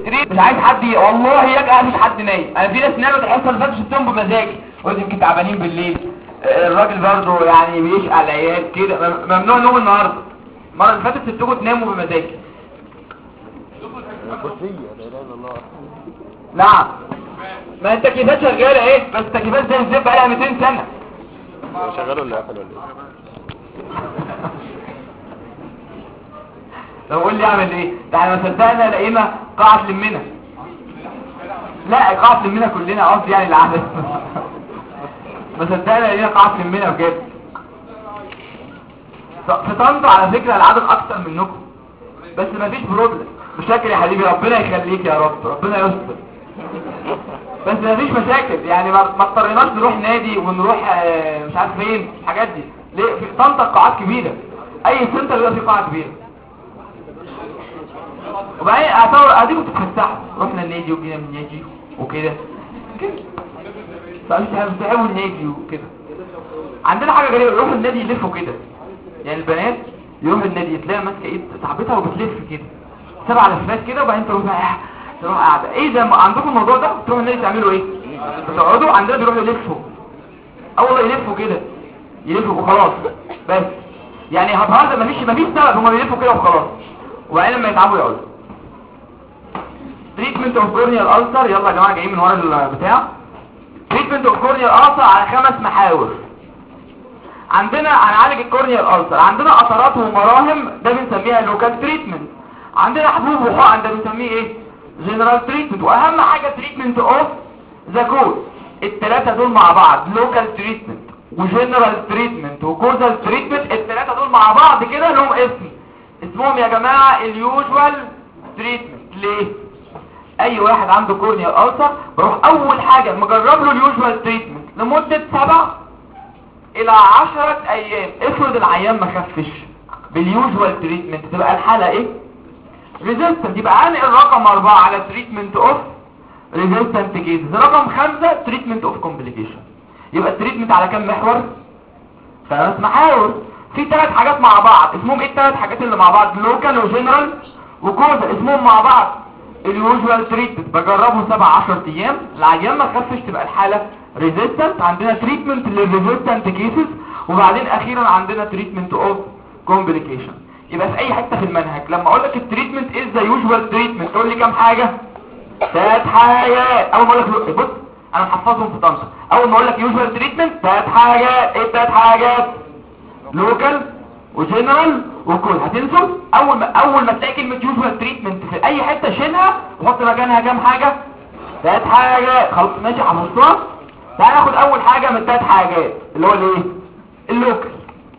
تريد مش عايز حد ي- والله يجي مفيش حد نايم انا في ناس نامت الحصه اللي فاتت شفتهم بمزاجي قلت يمكن تعبانين بالليل آه، الراجل برضه يعني بيشقى العيال كده مم- ممنوع نوم النهارده المره اللي فاتت سبتكم تناموا بمزاجي كرسية لا اله الا الله نعم ما التكييفات شغاله ايه بس التكييفات زي الزب بقالها 200 سنه هو شغال ولا قفل ولا ايه طب قول لي اعمل ايه ده احنا ما صدقنا لقينا قاعه لمنا لا قاعه لمنا كلنا قصدي يعني العدد ما صدقنا لقينا قاعه لمنا بجد ط- في طنطا على فكره العدد اكتر منكم بس ما فيش بروبلم مش فاكر يا حبيبي ربنا يخليك يا رب ربنا يستر بس ما فيش مشاكل يعني ما ما اضطريناش نروح نادي ونروح آه، مش عارف فين الحاجات دي ليه في طنطا قاعات كبيره اي سنتر بيبقى فيه قاعه كبيره وبعدين اعتبر اديكم بتتفسحوا رحنا النادي وجينا من النادي وكده كده فبتحبوا النادي وكده عندنا حاجه غريبه يروحوا النادي يلفوا كده يعني البنات يروحوا النادي تلاقي ماسكه ايد صاحبتها وبتلف كده سبع لفات كده وبعدين تروح بقى تروح قاعده ايه ده عندكم الموضوع ده تروحوا النادي تعملوا ايه تقعدوا عندنا بيروحوا يلفوا اه والله يلفوا كده يلفوا وخلاص بس يعني هبهذا مفيش مفيش سبب هما بيلفوا كده وخلاص وبعدين لما يتعبوا يقعدوا تريتمنت اوف كورنيال ألسر يلا يا جماعه جايين من ورا البتاع تريتمنت اوف كورنيال ألسر على خمس محاور عندنا هنعالج الكورنيال ألسر عندنا قطرات ومراهم ده بنسميها لوكال تريتمنت عندنا حبوب وحقن ده بنسميه ايه جنرال تريتمنت واهم حاجه تريتمنت اوف ذا كوز الثلاثه دول مع بعض لوكال تريتمنت وجنرال تريتمنت وكوزال تريتمنت الثلاثه دول مع بعض كده لهم اسم اسمهم يا جماعه اليوجوال تريتمنت ليه اي واحد عنده كورنيال ألسر بروح اول حاجه مجرب له اليوجوال تريتمنت لمده سبع الى عشرة ايام افرض العيان ما خفش باليوجوال تريتمنت تبقى الحاله ايه ريزيستنت يبقى انقل رقم أربعة على تريتمنت اوف ريزيستنت كيسز رقم خمسة تريتمنت اوف كومبليكيشن يبقى التريتمنت على كام محور خمس محاور في ثلاث حاجات مع بعض اسمهم ايه الثلاث حاجات اللي مع بعض لوكال وجنرال وكوزا اسمهم مع بعض اليوجوال تريتمنت بجربه 7 10 ايام العيان ما خفش تبقى الحاله ريزيستنت عندنا تريتمنت للريزيستنت كيسز وبعدين اخيرا عندنا تريتمنت اوف كومبليكيشن يبقى في اي حته في المنهج لما اقول لك التريتمنت از ذا يوجوال تريتمنت تقول لي كام حاجه ثلاث حاجات اول ما اقول لك بص انا محفظهم في طنطا اول ما اقول لك يوجوال تريتمنت ثلاث حاجات ايه الثلاث حاجات لوكال وجنرال وكل هتنسوا اول ما اول ما تلاقي كلمه يوجوال تريتمنت في اي حته شيلها وحط مكانها كام حاجه ثلاث حاجات خلاص ماشي حفظتها تعال ناخد اول حاجه من الثلاث حاجات اللي هو الايه اللوكال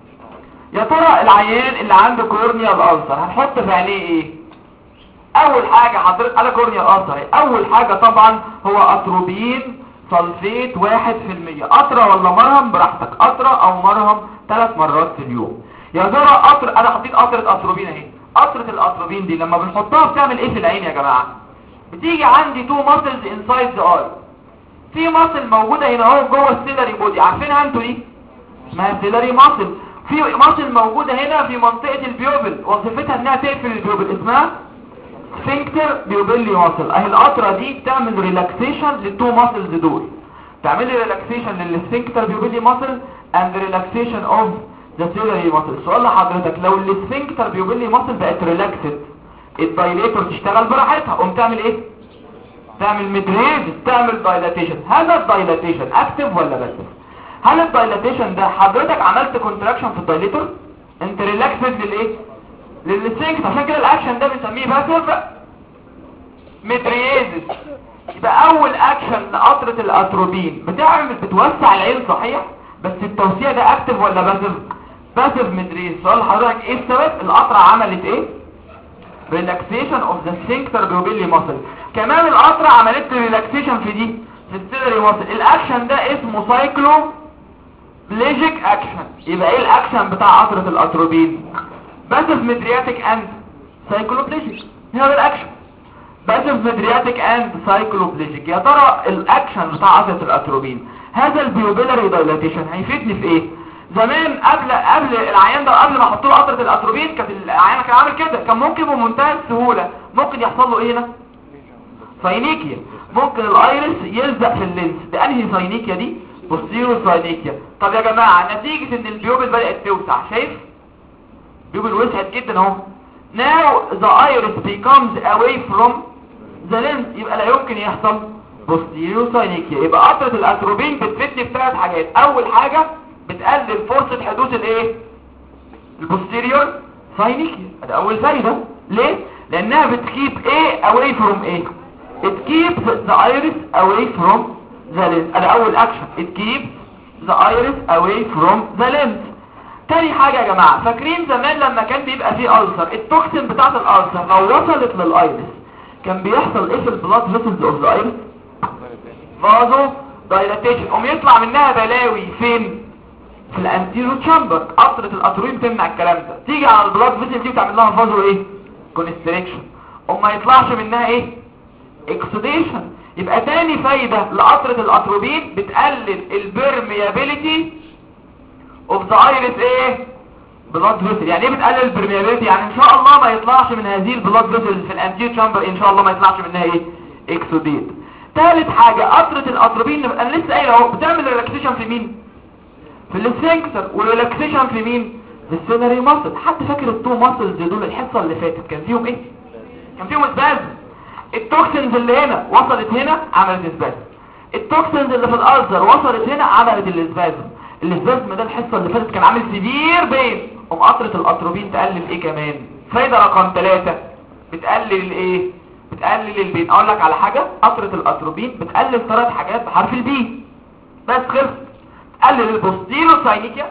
يا ترى العيان اللي عنده كورنيال ألسر هنحط في عينيه ايه اول حاجة حضرتك على كورنيال ألسر إيه؟ اول حاجة طبعا هو اتروبين صلفيت واحد في المية قطرة ولا مرهم براحتك قطرة او مرهم ثلاث مرات في اليوم يا ترى قطر انا حطيت قطرة اتروبين اهي قطرة الاتروبين دي لما بنحطها بتعمل ايه في العين يا جماعة بتيجي عندي تو ماسلز انسايد ذا اي في ماسل موجودة هنا اهو جوه السيلري بودي عارفينها انتوا دي اسمها سيلري ماسل في ماسل موجودة هنا في منطقة البيوبل وظيفتها انها تقفل البيوبل اسمها سفنكتر بيوبيلي ماسل اهي القطرة دي بتعمل ريلاكسيشن للتو ماسلز دول تعمل لي ريلاكسيشن للسفنكتر بيوبيلي ماسل اند ريلاكسيشن اوف ذا سيلري ماسل السؤال لحضرتك لو السفنكتر بيوبيلي ماسل بقت ريلاكسد الدايليتور تشتغل براحتها قوم تعمل ايه تعمل ميدريز تعمل دايلاتيشن هذا الدايلاتيشن اكتف ولا باسف هل الدايلاتيشن ده حضرتك عملت كونتراكشن في الدايليتور انت ريلاكسد للايه للسفنكتر عشان كده الاكشن ده بنسميه باسف ميدريزس يبقى اول اكشن لقطرة الاتروبين بتعمل بتوسع العين صحيح بس التوسيع ده اكتف ولا باسف باسف ميدريز سؤال لحضرتك ايه السبب القطرة عملت ايه ريلاكسيشن اوف ذا سفنكتر بيوبيلي ماسل كمان القطرة عملت ريلاكسيشن في دي في السيلري ماسل الاكشن ده اسمه سايكلو بليجيك اكشن يبقى ايه الاكشن بتاع قطرة الاتروبين باسف ميدرياتيك اند سايكلوبليجيك هذا الاكشن باسف ميدرياتيك اند سايكلوبليجيك يا ترى الاكشن بتاع قطرة الاتروبين هذا البيوبيلاري دايلاتيشن هيفيدني في ايه زمان قبل قبل العيان ده قبل ما احط له قطره الاتروبين كانت العيان كان عامل كده كان ممكن بمنتهى السهوله ممكن يحصل له ايه هنا ساينيكيا ممكن الايرس يلزق في اللينس ده انهي ساينيكيا دي بوستيرو ساينيكيا طب يا جماعه نتيجه ان البيوبل بدات توسع شايف بيوبل وسعت جدا اهو now the iris becomes away from the lens يبقى لا يمكن يحصل posterior ساينيكيا يبقى قطرة الاتروبين بتفيدني بثلاث حاجات اول حاجة بتقلل فرصة حدوث الايه البوستيريور ساينيكيا ده اول فايدة ليه لانها بتكيب ايه away from ايه it keeps the iris away from the lens ده اول اكشن it keeps the iris away from the lens تاني حاجة يا جماعة فاكرين زمان لما كان بيبقى فيه ألسر التوكسين بتاعت الألسر لو وصلت للأيرس كان بيحصل ايه في البلاد فيسلز اوف ذا ايرس فازو دايلاتيشن قوم يطلع منها بلاوي فين في الانتيرو تشامبر قطرة الاتروين بتمنع الكلام ده تيجي على البلاد فيسل دي وتعمل لها فازو ايه كونستريكشن قوم ما يطلعش منها ايه اكسديشن يبقى تاني فايدة لقطرة الاتروبين بتقلل البرميابيليتي اوف ذا ايرس ايه بلاد فيسل يعني ايه بتقلل البرميابيليتي يعني ان شاء الله ما يطلعش من هذه البلاد فيسل في الانتير تشامبر ان شاء الله ما يطلعش منها ايه اكسوديت ثالث حاجة قطرة الاتروبين انا لسه قايل اهو بتعمل ريلاكسيشن في مين في السفنكتر والريلاكسيشن في مين في السينري ماسل حد فاكر التو ماسلز دول الحصه اللي فاتت كان فيهم ايه كان فيهم اسبازم التوكسينز اللي هنا وصلت هنا عملت اسبازم التوكسينز اللي في الالسر وصلت هنا عملت الاسبازم الاسبازم ده الحصه اللي فاتت كان عامل سيفير بين قوم قطره الاتروبين تقلل ايه كمان فايده رقم ثلاثة بتقلل الايه بتقلل البين اقول لك على حاجه قطره الاتروبين بتقلل ثلاث حاجات بحرف البي بس خلص بتقلل البوستيرو ساينيكيا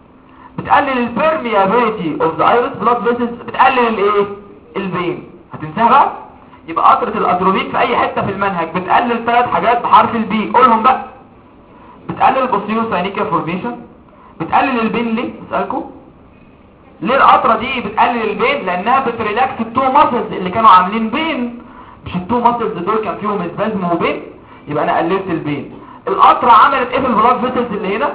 بتقلل البرميابيليتي اوف ذا ايرس بلاد فيسلز بتقلل الايه البين هتنساها بقى يبقى قطره الاتروبين في اي حته في المنهج بتقلل ثلاث حاجات بحرف البي قولهم بقى بتقلل البوستيرو ساينيكيا فورميشن بتقلل البين ليه اسالكم ليه القطره دي بتقلل البين لانها بتريلاكس التو ماسلز اللي كانوا عاملين بين مش التو ماسلز دول كان فيهم اسبازم وبين يبقى انا قللت البين القطره عملت ايه في البلاد فيسلز اللي هنا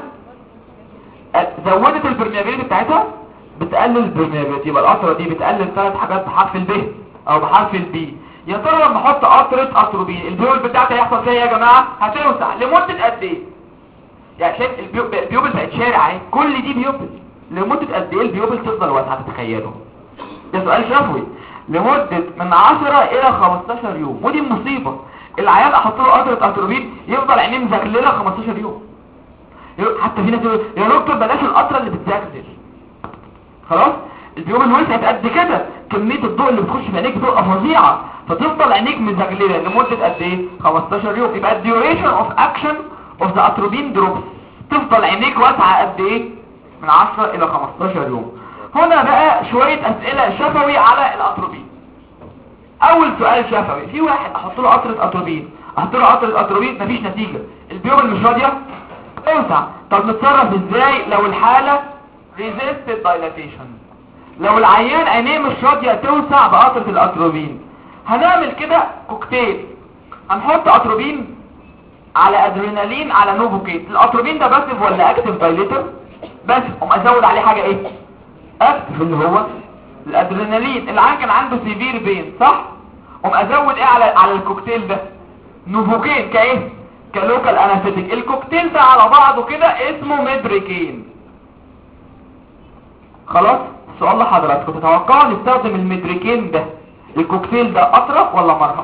زودت البرميابيليتي بتاعتها بتقلل البرميابيليتي يبقى القطره دي بتقلل ثلاث حاجات بحرف الب او بحرف البي يا ترى لما احط قطره اتروبين البيول بتاعتي هيحصل فيها ايه يا جماعه هتوسع لمده قد ايه يعني شايف البيو- البيوبل بقت شارع اهي كل دي بيوبل لمده قد ايه البيوبل تفضل واسعه تتخيلوا ده سؤال شفوي لمده من 10 الى 15 يوم ودي المصيبه العيال احط له قطره اتروبين يفضل عينيه مزغلله 15 يوم يقول- حتى في ناس يقول يا دكتور بلاش القطره اللي بتزغلل خلاص البيوبل وسعت قد كده كميه الضوء اللي بتخش في عينيك بتبقى فظيعه فتفضل عينيك مزغلله لمده قد ايه 15 يوم يبقى الديوريشن اوف اكشن اوف ذا اتروبين دروبس تفضل عينيك واسعه قد ايه من 10 الى 15 يوم هنا بقى شويه اسئله شفوي على الاتروبين اول سؤال شفوي في واحد احط له قطره اتروبين احط له قطره اتروبين مفيش نتيجه البيوبل مش راضيه اوسع طب نتصرف ازاي لو الحاله resisted dilatation لو العيان عينيه مش راضيه توسع بقطره الاتروبين هنعمل كده كوكتيل هنحط اتروبين على ادرينالين على نوفوكيت الاتروبين ده باسف ولا اكتف دايليتر بس قوم ازود عليه حاجه ايه اكتف اللي هو الادرينالين العيان كان عنده سيفير بين صح قوم ازود ايه على على الكوكتيل ده نوفوكين كايه كلوكال انستيك الكوكتيل ده على بعضه كده اسمه ميدريكين خلاص سؤال لحضراتكم تتوقعوا نستخدم الميدريكين ده الكوكتيل ده قطره ولا مرهم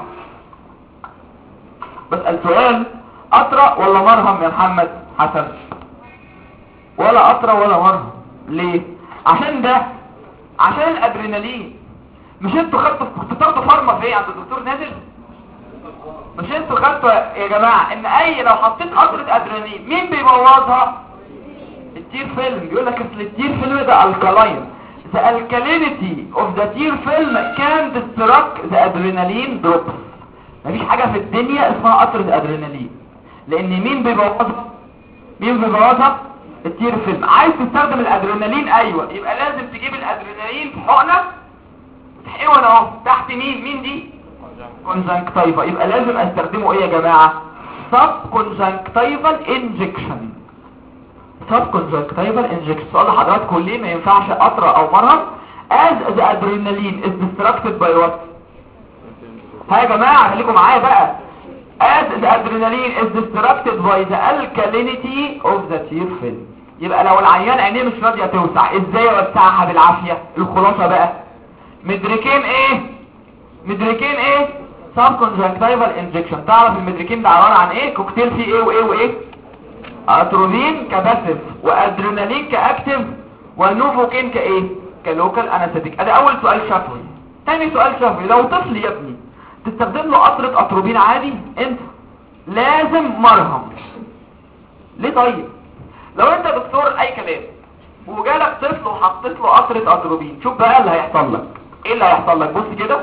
بسأل سؤال قطره ولا مرهم يا محمد حسن ولا قطره ولا مرهم ليه عشان ده عشان الادرينالين مش انتوا خدتوا كنتوا بتاخدوا فارما في ايه عند الدكتور نازل مش انتوا خدتوا يا جماعه ان اي لو حطيت قطره ادرينالين مين بيبوظها التير فيلم بيقول لك اصل التير فيلم ده الكالاين the alkalinity of the tear film can destruct the adrenaline drops مفيش حاجة في الدنيا اسمها قطرة ادرينالين لان مين بيبوظها مين بيبوظها التير فيلم عايز تستخدم الادرينالين ايوه يبقى لازم تجيب الادرينالين في حقنة تحقنه اهو تحت مين مين دي كونجنكتيفا يبقى لازم استخدمه ايه يا جماعة سب كونجنكتيفال انجكشن سب كونجنكتيفال انجكشن سؤال لحضراتكم ليه ما ينفعش قطره او مرهم as the adrenaline is distracted by what ها يا جماعه خليكم معايا بقى as the adrenaline is distracted by the alkalinity of the tear film يبقى لو العيان عينيه مش راضيه توسع ازاي اوسعها بالعافيه الخلاصه بقى مدركين ايه مدركين ايه سب كونجكتيفال انجكشن تعرف المدركين ده عباره عن ايه كوكتيل فيه ايه وايه وايه اتروبين كباسيف وادرينالين كاكتيف ونوفوكين كايه كلوكال انستيك ادي اول سؤال شفوي تاني سؤال شفوي لو طفل يا ابني تستخدم له قطره اتروبين عادي انت لازم مرهم ليه طيب لو انت دكتور اي كلام وجالك طفل وحطيت له قطره اتروبين شوف بقى اللي هيحصل لك ايه اللي هيحصل لك بص كده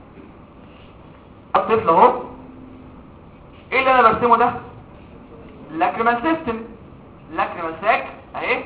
الطفل اهو ايه اللي انا برسمه ده لاكريمال سيستم لاكريمال ساك اهي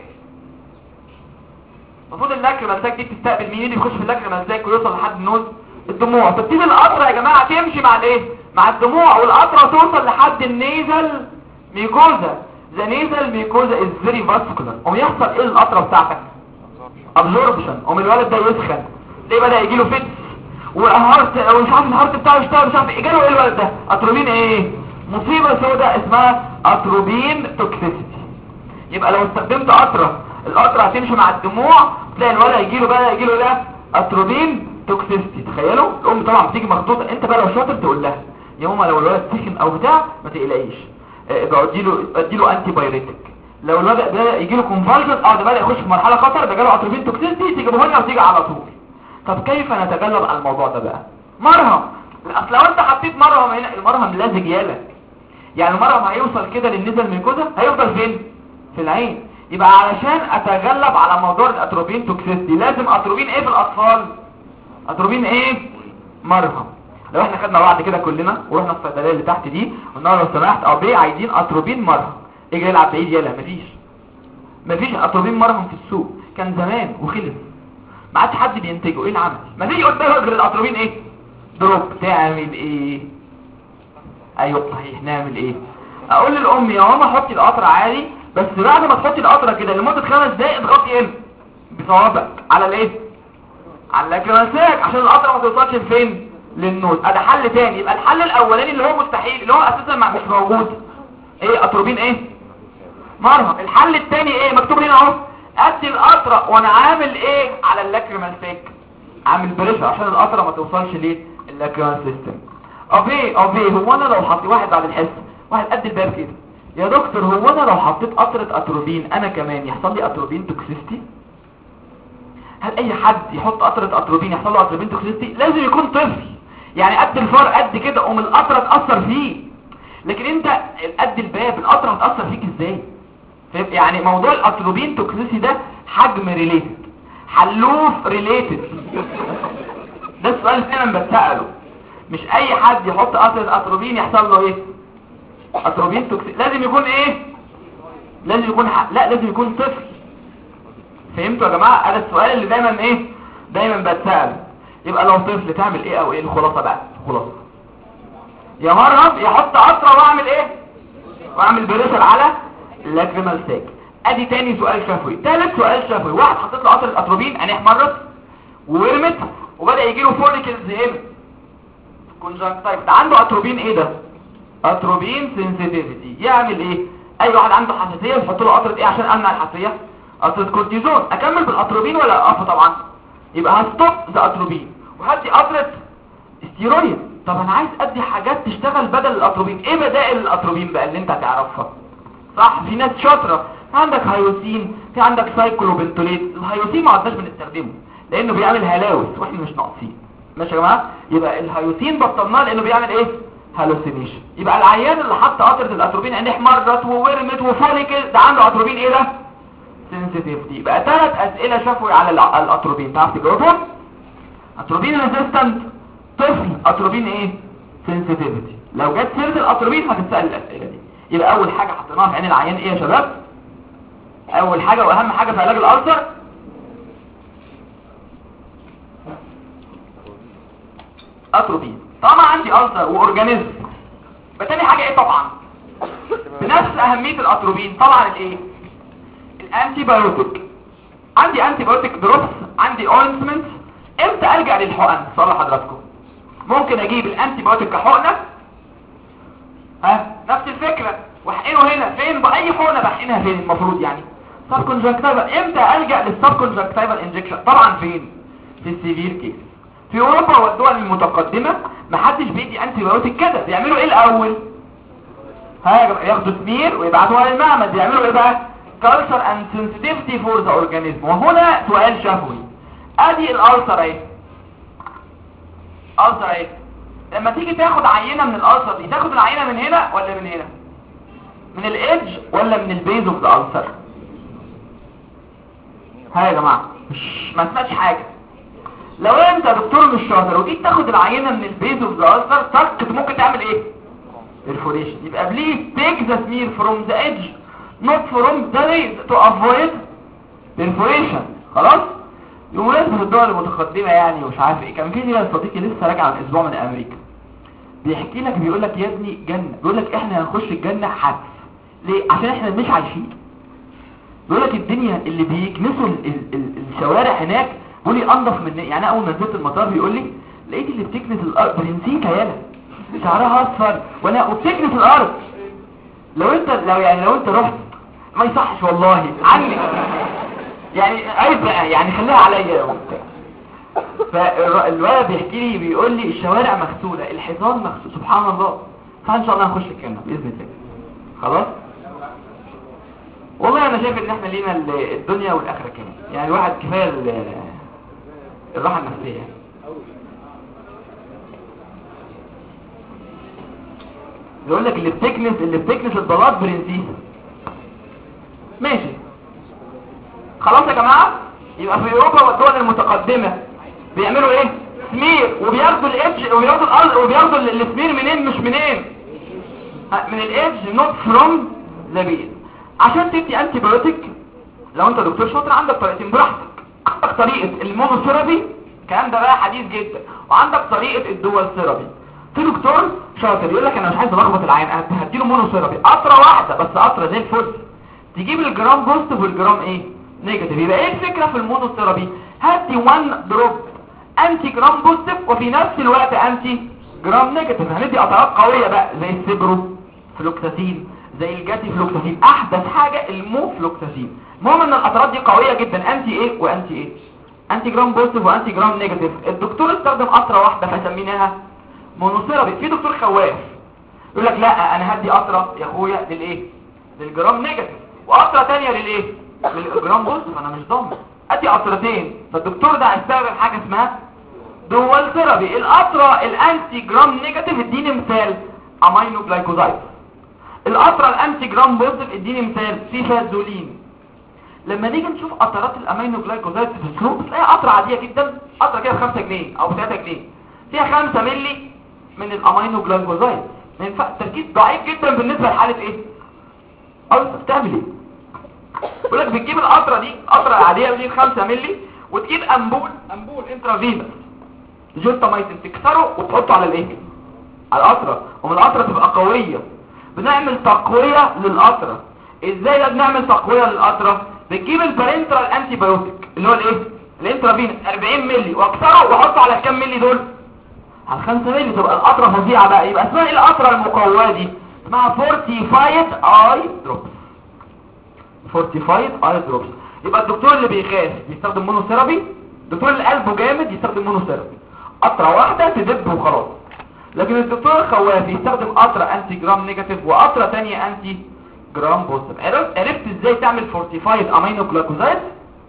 المفروض اللاكريمال ساك دي بتستقبل مين اللي بيخش في اللاكريمال ساك ويوصل لحد النوز الدموع تبتدي القطره يا جماعه تمشي مع الايه مع الدموع والقطره توصل لحد النيزل ميكوزا ذا نيزل ميكوزا از فيري فاسكولار قوم يحصل ايه القطره بتاعتك ابزوربشن قوم الولد ده يسخن ليه بدا يجي له فتس والهارت او مش عارف الهارت بتاعه يشتغل مش عارف ايه جاله ايه الولد ده اتروبين ايه مصيبه سوداء اسمها اتروبين توكسيسيتي يبقى لو استخدمت قطره القطره هتمشي مع الدموع تلاقي الولد يجي له بقى يجي له ده اتروبين توكسيسيتي تخيلوا الام طبعا بتيجي مخطوطه انت بقى لو شاطر تقول لها يا ماما لو الولد سخن او بتاع ما تقلقيش ابقى ادي له ادي له انتي بايريتك لو الولد بدا يجي له كونفالجن اه ده بدا يخش في مرحله خطر ده جاله اتروبين توكسيسيتي تجيبه لنا وتيجي على طول طب كيف نتغلب على الموضوع ده بقى مرهم اصل لو انت حطيت مرهم هنا المرهم لازج يالك يعني المرهم هيوصل كده للنزل ميكوزا هيفضل فين في العين يبقى علشان اتغلب على موضوع الاتروبين توكسيستي لازم اتروبين ايه في الاطفال اتروبين ايه مرهم لو احنا خدنا بعض كده كلنا ورحنا الصيدليه اللي تحت دي قلنا له لو سمحت ابي عايزين اتروبين مرهم اجي يلعب بعيد يلا مفيش مفيش اتروبين مرهم في السوق كان زمان وخلص ما عادش حد بينتجه ايه العمل ما تيجي قدامك غير الاتروبين ايه دروب تعمل ايه ايوه صحيح نعمل ايه اقول للام يا ماما حطي القطره عادي بس بعد ما تحطي القطره كده لمده خمس دقائق اضغطي ايه بصوابعك على الايه على الاكراساك عشان القطره ما توصلش لفين للنوز ادي حل تاني يبقى الحل الاولاني اللي هو مستحيل اللي هو اساسا مش موجود ايه اتروبين ايه مرهم الحل التاني ايه مكتوب هنا اهو ادي القطره وانا عامل ايه على اللاكريمال ساك عامل بريشر عشان القطره ما توصلش ليه اللاكريمال سيستم ابي ابي هو انا لو حطيت واحد بعد الحس واحد قد الباب كده يا دكتور هو انا لو حطيت قطره اتروبين انا كمان يحصل لي اتروبين توكسيستي هل اي حد يحط قطره اتروبين يحصل له اتروبين توكسيستي لازم يكون طفل يعني قد الفار قد كده قوم القطره تاثر فيه لكن انت قد الباب القطره هتاثر فيك ازاي فاهم؟ يعني موضوع الاتروبين توكسيسي ده حجم ريليتد حلوف ريليتد ده السؤال اللي انا بتساله مش اي حد يحط قطره اتروبين يحصل له ايه اتروبين توكسي لازم يكون ايه لازم يكون ح... لا لازم يكون طفل فهمتوا يا جماعه هذا السؤال اللي دايما ايه دايما بتساله يبقى لو طفل تعمل ايه او ايه الخلاصه بقى خلاصه يا مرهم يحط قطره واعمل ايه واعمل بريشر على اللاكريمال ساك ادي تاني سؤال شفوي تالت سؤال شفوي واحد حطيت له قطره اتروبين عينيه احمرت وورمت وبدا يجي له فوليكلز هنا كونجكتيف ده عنده اتروبين ايه ده اتروبين سنسيتيفيتي يعمل ايه اي واحد عنده حساسيه يحط له قطره ايه عشان امنع الحساسيه قطره كورتيزون اكمل بالاتروبين ولا اقف طبعا يبقى هستوب ذا اتروبين وهدي قطره استيرويد طب انا عايز ادي حاجات تشتغل بدل الاتروبين ايه بدائل الاتروبين بقى اللي انت هتعرفها صح في ناس شاطره عندك هيوسين في عندك سايكلوبنتوليت الهيوسين ما عدناش بنستخدمه لانه بيعمل هلاوس واحنا مش ناقصين ماشي يا جماعه يبقى الهيوسين بطلناه لانه بيعمل ايه هالوسينيشن يبقى العيان اللي حط قطره الاتروبين عينيه احمرت وورمت وفوليكل ده عنده اتروبين ايه ده سنسيتيفيتي يبقى ثلاث اسئله شافوا على الع- الاتروبين تعرف تجاوبهم اتروبين ريزيستنت طفل اتروبين ايه سنسيتيفيتي لو جت سيره الاتروبين هتتسال الاسئله دي يبقى اول حاجه حطيناها في عين العيان ايه يا شباب اول حاجه واهم حاجه في علاج الالسر اتروبين طالما عندي ألسر واورجانيزم يبقى تاني حاجه ايه طبعا بنفس اهميه الاتروبين طبعا الايه الانتي بايوتيك عندي انتي بايوتيك دروبس عندي اوينتمنت امتى الجا للحقن صلى حضراتكم ممكن اجيب الانتي بايوتيك كحقنه ها نفس الفكره واحقنه هنا فين باي حقنه بحقنها فين المفروض يعني سب كونجكتيفال امتى الجا للسب كونجكتيفال انجكشن طبعا فين في السيفير كيس في اوروبا والدول المتقدمه محدش بيدي انتي بايوتيك كده بيعملوا ايه الاول ها يا جماعة، ياخدوا سمير ويبعتوها للمعمل بيعملوا ايه بقى culture and sensitivity for the organism وهنا سؤال شفوي ادي الالسر اهي الالسر اهي لما تيجي تاخد عينه من الالسر دي تاخد العينه من هنا ولا من هنا من الايدج ولا من البيز اوف ذا السر ها يا جماعه مش ما سمعتش حاجه لو انت دكتور مش شاطر وجيت تاخد العينه من البيز اوف ذا السر تك ممكن تعمل ايه perforation يبقى بليز take the smear from the edge not from the base to avoid perforation خلاص بمناسبة الدول المتقدمة يعني ومش عارف ايه كان في ليا صديقي لسه راجع من اسبوع من امريكا بيحكي لك بيقول لك يا ابني جنة بيقول لك احنا هنخش الجنة حتف ليه عشان احنا مش عايشين بيقول لك الدنيا اللي بيكنسوا ال ال ال الشوارع هناك بيقول لي انضف من يعني أنا اول ما نزلت المطار بيقول لي لقيت اللي بتكنس الارض برنسين كياله شعرها اصفر وانا وبتكنس الارض لو انت لو يعني لو انت رحت ما يصحش والله عني يعني عيب بقى يعني خليها عليا وبتاع فالولد بيحكي لي بيقول لي الشوارع مغسوله الحيطان مغسوله سبحان الله فان شاء الله هنخش الجنه باذن الله خلاص والله انا شايف ان احنا لينا ال- الدنيا والاخره كمان يعني الواحد كفايه ال- الراحه النفسيه يعني. يقول لك اللي بتكنس اللي بتكنس البلاط برنسيس ماشي خلاص يا جماعة يبقى في اوروبا والدول المتقدمة بيعملوا ايه سمير وبياخدوا الادج وبياخدوا الارض وبياخدوا ال- السمير منين مش منين ها، من الادج نوت فروم ذا بيز عشان تدي انتي بايوتيك لو انت دكتور شاطر عندك طريقتين براحتك عندك طريقة المونوثيرابي الكلام ده بقى حديث جدا وعندك طريقة الدول ثيرابي في دكتور شاطر يقول لك انا مش عايز الخبط العين أنا هديله مونوثيرابي قطره واحده بس قطره زي الفل تجيب الجرام بوزيتيف والجرام ايه نيجاتيف يبقى ايه الفكره في المونوثيرابي هدي 1 دروب انتي جرام بوزيتيف وفي نفس الوقت انتي جرام نيجاتيف هندي قطرات قويه بقى زي السيبرو فلوكساسين زي الجاتي فلوكساسين احدث حاجه المو فلوكساسين المهم ان القطرات دي قويه جدا انتي ايه وانتي ايه انتي جرام بوزيتيف وانتي جرام نيجاتيف الدكتور استخدم قطره واحده فسميناها مونوثيرابي في دكتور خواف يقول لك لا انا هدي قطره يا اخويا للايه للجرام نيجاتيف وقطره تانية للايه للجرام بوزيتيف انا مش ضامن ادي قطرتين فالدكتور ده هيستخدم حاجه اسمها دول ثيرابي القطره الانتي جرام نيجاتيف اديني مثال امينو جلايكوزايد القطره الانتي جرام بوزيتيف اديني مثال سيفازولين لما نيجي نشوف قطرات الامينو جلايكوزايد في السوق بتلاقي قطره عاديه جدا قطره كده ب 5 جنيه او ب 3 جنيه فيها 5 مللي من الامينو جلايكوزايد ما ينفع التركيز ضعيف جدا بالنسبه لحاله ايه ألسر بتعمل ايه يقول لك بتجيب القطره دي القطره العاديه دي 5 مللي وتجيب امبول امبول انترافينوس جلطاميسين تكسره وتحطه على الايه على القطره ومن القطره تبقى قويه بنعمل تقويه للقطره ازاي ده بنعمل تقويه للقطره بتجيب البارنترال انتي بايوتيك اللي هو الايه الانترافينوس 40 مللي واكسره واحطه على كام مللي دول على 5 مللي تبقى القطره فظيعه بقى يبقى اسمها ايه القطره المقويه دي اسمها فورتيفايد اي دروبس فورتيفايد اي دروبس يبقى الدكتور اللي بيخاف بيستخدم مونوثيرابي الدكتور اللي قلبه جامد يستخدم مونوثيرابي قطره واحده تدب وخلاص لكن الدكتور الخواف يستخدم قطره انتي جرام نيجاتيف وقطره ثانيه انتي جرام بوزيتيف عرفت عرفت ازاي تعمل فورتيفايد امينو جلايكوزايد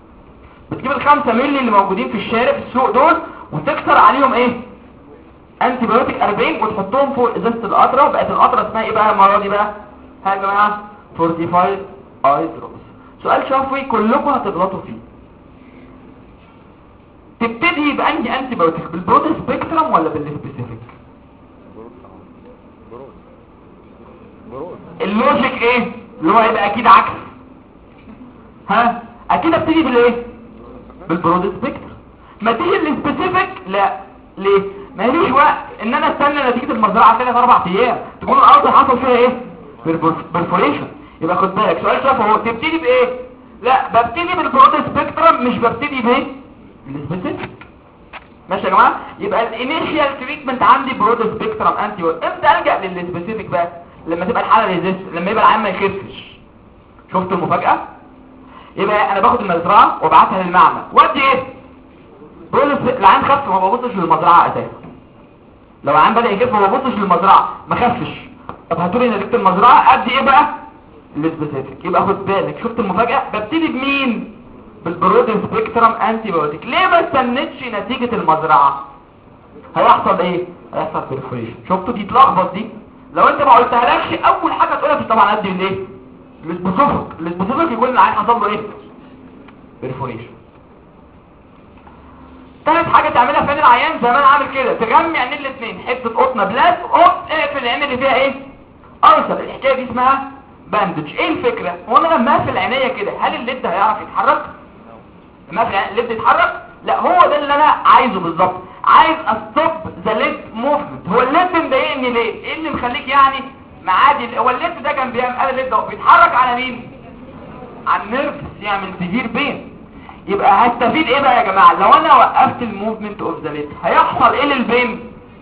بتجيب الخمسة مللي اللي موجودين في الشارع في السوق دول وتكسر عليهم ايه انتي بايوتيك 40 وتحطهم فوق ازازه القطره بقت القطره اسمها ايه بقى المره دي بقى ها يا جماعه فورتيفايد اي دروبس سؤال شفوي كلكم هتغلطوا فيه تبتدي بانهي انتي بايوتيك بالبرود سبيكترم ولا بالسبيسيفيك برود برود اللوجيك ايه اللي هو هيبقى اكيد عكس ها اكيد ابتدي بالايه بالبرود سبيكترم ما تيجي السبيسيفيك لا ليه ما ليش وقت ان انا استنى نتيجه المزرعه ثلاث اربع ايام تكون الارض حصل فيها ايه برفوريشن يبقى خد بالك سؤال شاف هو تبتدي بايه لا ببتدي بالبرود سبيكترم مش ببتدي بايه بالسبيسيفيك ماشي يا جماعه يبقى الانيشيال تريتمنت عندي برود سبيكترم انتي امتى الجا للسبيسيفيك بقى لما تبقى الحاله ريزيست لما يبقى العيان ما يخفش شفتوا المفاجاه يبقى انا باخد المزرعه وابعتها للمعمل وادي ايه برود سبيك- العيان خف ما ببصش للمزرعه اساسا لو العيان بدا يخف ما ببصش للمزرعه ما خفش طب هاتولي نتيجه المزرعه ادي ايه بقى السبيسيفيك يبقى خد بالك شفت المفاجاه ببتدي بمين بالبرود سبيكترم انتي بايوتيك ليه ما استنتش نتيجة المزرعة هيحصل ايه هيحصل بيرفوريشن شفتوا دي تلخبط دي لو انت ما قلتهالكش اول حاجة تقولها مش طبعا ادي الايه السبيسيفيك السبيسيفيك يكون العين حصل له ايه بيرفوريشن تالت حاجة تعملها فين العيان زمان عامل كده تجمع عين الاثنين حتة قطنة بلاس اوب اقفل العين اللي فيها ايه ارسل الحكاية دي اسمها باندج ايه الفكرة هو انا لما اقفل عينيا كده هل الليد هيعرف يتحرك لما اقفل العين الليد يتحرك لا هو ده اللي انا عايزه بالظبط عايز استوب ذا ليد موفمنت هو الليد مضايقني ليه ايه اللي مخليك يعني معادي هو الليد ده كان بيعمل قال الليد ده بيتحرك على مين على النيرفس يعمل سيفير بين يبقى هستفيد ايه بقى يا جماعه لو انا وقفت الموفمنت اوف ذا ليد هيحصل ايه للبين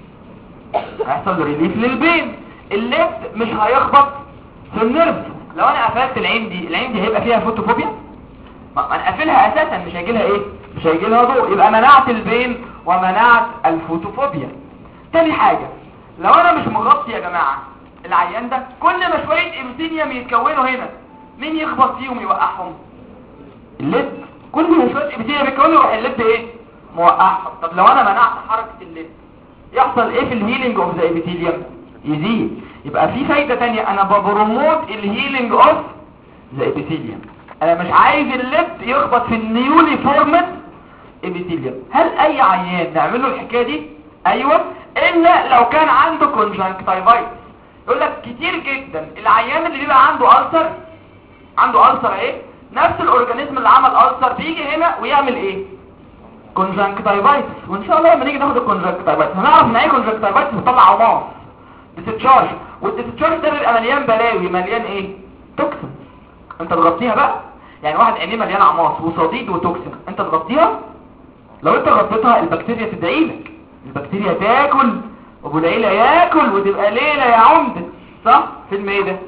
هيحصل ريليف للبين الليفت مش هيخبط في النيرف لو انا قفلت العين دي العين دي هيبقى فيها فوتوفوبيا ما انا قافلها اساسا مش هيجي لها ايه مش هيجي لها ضوء يبقى منعت البين ومنعت الفوتوفوبيا تاني حاجة لو انا مش مغطي يا جماعة العيان ده كل ما شوية امثينيوم يتكونوا هنا مين يخبط فيهم يوقعهم الليد كل ما شوية امثينيوم يتكونوا يروح الليد ايه موقعهم طب لو انا منعت حركة الليد يحصل ايه في الهيلينج اوف ذا ابيثيليوم يزيد يبقى في فايدة تانية انا ببروموت الهيلينج اوف ذا ابيثيليوم انا مش عايز الليد يخبط في النيولي فورمد ابيثيليوم هل اي عيان نعمل له الحكايه دي ايوه الا لو كان عنده كونجكتيفايتس يقول لك كتير جدا العيان اللي بيبقى عنده ألسر عنده ألسر ايه نفس الاورجانيزم اللي عمل ألسر بيجي هنا ويعمل ايه كونجكتيفايتس وان شاء الله لما نيجي ناخد الكونجكتيفايتس هنعرف ان ايه كونجكتيفايتس بتطلع عمار بتتشارج والديتشارج ده بيبقى مليان بلاوي مليان ايه توكسين انت تغطيها بقى يعني واحد عينيه مليان عماص وصديد وتوكسين انت تغطيها لو انت غطيتها البكتيريا تدعيلك البكتيريا تاكل ابو العيلة ياكل وتبقى ليلة يا عمدة صح فيلم ايه ده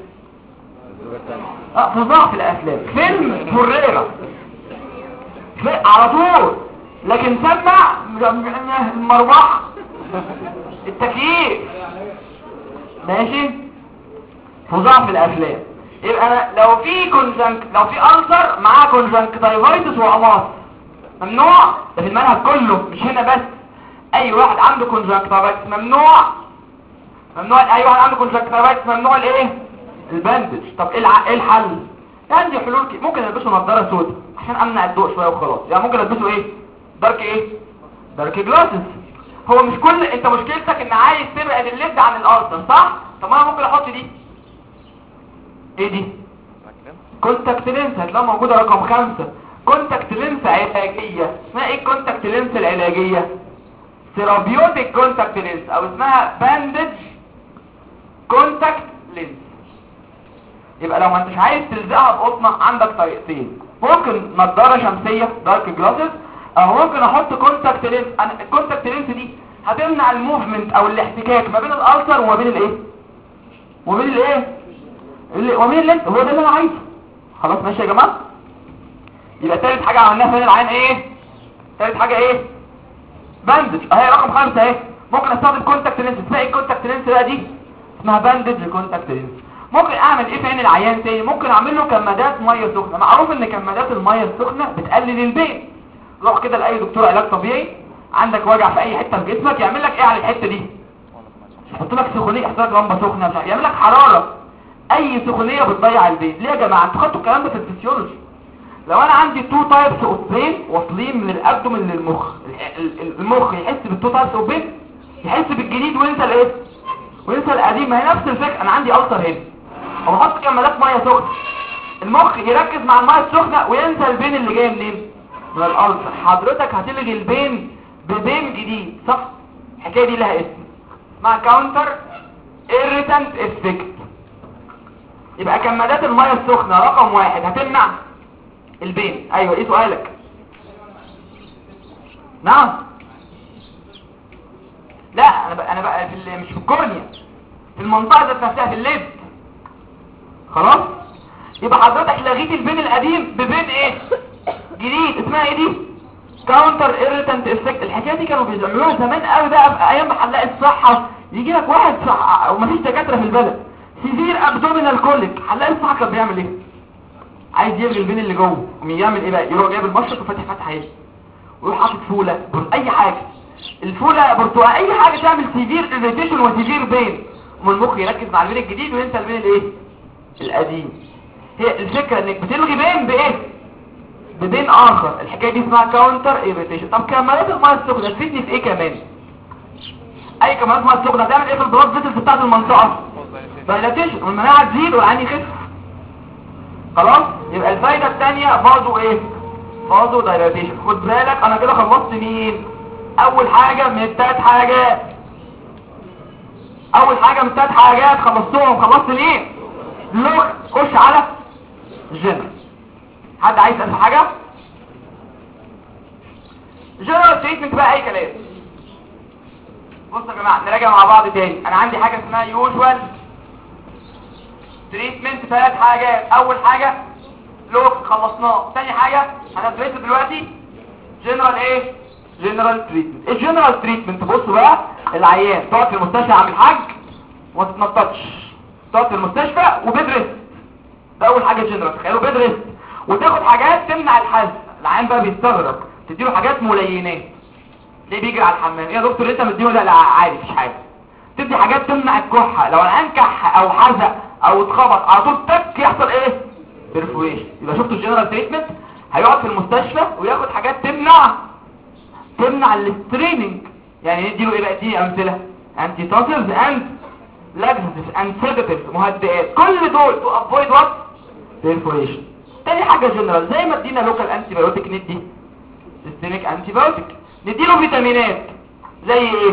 اه فظاع في الافلام فيلم فريرة في- على طول لكن سمع المروحة التكييف ماشي فظاع في الافلام يبقى انا لو في كونجنك لو في ألسر معاه كونجنكتيفايتس وعماص ممنوع ده في المنهج كله مش هنا بس اي واحد عنده كونجكتيفايتس ممنوع ممنوع اي واحد عنده كونجكتيفايتس ممنوع الايه الباندج طب ايه الع- ايه الحل عندي حلول كي. ممكن البسه نظاره سوداء عشان امنع الضوء شويه وخلاص يعني ممكن البسه ايه دارك ايه دارك جلاسز هو مش كل انت مشكلتك ان عايز تبعد الليد عن الارض صح طب ما انا ممكن احط دي ايه دي كونتاكت لينس هتلاقيها موجودة رقم خمسة كونتاكت لينس علاجية اسمها ايه الكونتاكت لينس العلاجية سيرابيوتيك كونتاكت لينس او اسمها باندج كونتاكت لينس يبقى لو ما انتش عايز تلزقها بقطنة عندك طريقتين ممكن نظارة شمسية دارك جلاسز او ممكن احط كونتاكت لينس انا الكونتاكت لينس دي هتمنع الموفمنت او الاحتكاك ما بين الالسر وما بين الايه وبين الايه اللي ومين اللي انت هو ده اللي انا عايزه خلاص ماشي يا جماعه يبقى تالت حاجه عملناها فين العين ايه تالت حاجه ايه باندج اهي رقم خمسة اهي ممكن استخدم كونتاكت لينس اسمها ايه الكونتاكت لينس بقى دي اسمها باندج كونتاكت لينس ممكن اعمل ايه في عين العيان تاني ممكن اعمل له كمادات ميه سخنه معروف ان كمادات الميه السخنه بتقلل البين روح كده لاي دكتور علاج طبيعي عندك وجع في اي حته في جسمك يعمل لك ايه على الحته دي يحط لك سخونيه يحط لك لمبه سخنه مش عارف، يعمل لك حراره اي سخونيه بتضيع البين ليه يا جماعه انتوا خدتوا الكلام ده في الفسيولوجي لو انا عندي تو تايبس اوف بين واصلين من الابدومن للمخ ال- ال- المخ يحس بالتو تايبس اوف بين يحس بالجديد وينسى الايه وينسى القديم ما هي نفس الفكره انا عندي ألسر هنا او احط كمادات ميه سخنه المخ يركز مع الميه السخنه وينسى البين اللي جاي منين من الألسر حضرتك هتلغي البين ببين جديد صح الحكايه دي لها اسم اسمها كاونتر irritant افكت يبقى كمادات الميه السخنه رقم واحد هتمنع البين ايوه ايه سؤالك نعم لا انا بقى انا بقى في ال- مش في الكورنيا في المنطقه ذات نفسها في الليد خلاص يبقى حضرتك لغيت البين القديم ببين ايه جديد اسمها ايه دي كاونتر ايريتنت افكت الحكايه دي كانوا بيعملوها زمان قوي بقى في ايام محلات الصحه يجي لك واحد صح ومفيش دكاتره في البلد سيفير ابدومينال كوليك حلاق الصحه كان بيعمل ايه عايز يلغي البين اللي جوه قوم يعمل ايه بقى يروح جايب المشرط وفاتح فتحه ايه ويروح حاطط فوله بر... اي حاجه الفوله برتقال اي حاجه تعمل سيفير اريتيشن وسيفير بين والمخ يركز مع البين الجديد وينسى البين الايه القديم هي الفكره انك بتلغي بين بايه ببين اخر الحكايه دي اسمها كاونتر ايريتيشن طب كمالات الميه السخنه تفيدني في ايه كمان اي كمالات ميه السخنه هتعمل ايه في البلاد فيسلز بتاعت المنطقه دايلاتيشن والمناعه تزيد والعين يخف خلاص يبقى الفايده الثانيه برضه ايه برضه دايلاتيشن خد بالك انا كده خلصت مين اول حاجه من الثلاث حاجات اول حاجه من الثلاث حاجات خلصتهم خلصت مين لوك خش على جنرال حد عايز يسال في حاجه جنرال تريتمنت بقى اي كلام بصوا يا جماعه نراجع مع بعض تاني انا عندي حاجه اسمها يوجوال تريتمنت ثلاث حاجات اول حاجه لوك خلصناه ثاني حاجه هندرسه دلوقتي جنرال ايه جنرال تريتمنت الجنرال تريتمنت بصوا بقى العيان تقعد في المستشفى عامل حاج وما تتنططش تقعد في المستشفى وبيدرس ده اول حاجه جنرال تخيلوا بيدرس وتاخد حاجات تمنع الحزن العيان بقى بيستغرب تديله حاجات ملينات ليه بيجري على الحمام ايه يا دكتور انت مديله ده لا عادي مفيش حاجه تدي حاجات تمنع الكحه لو العيان كح او حزق او اتخبط على طول تك يحصل ايه بيرفوريشن يبقى شفتوا الجنرال تريتمنت هيقعد في المستشفى وياخد حاجات تمنع تمنع الستريننج يعني نديله ايه بقى دي امثله انتي تاسلز اند لاكسيتيف اند سيداتيف مهدئات كل دول تو افويد وات بيرفوريشن تاني حاجه جنرال زي ما ادينا لوكال انتي بايوتيك ندي سيستميك انتي بايوتيك نديله فيتامينات زي ايه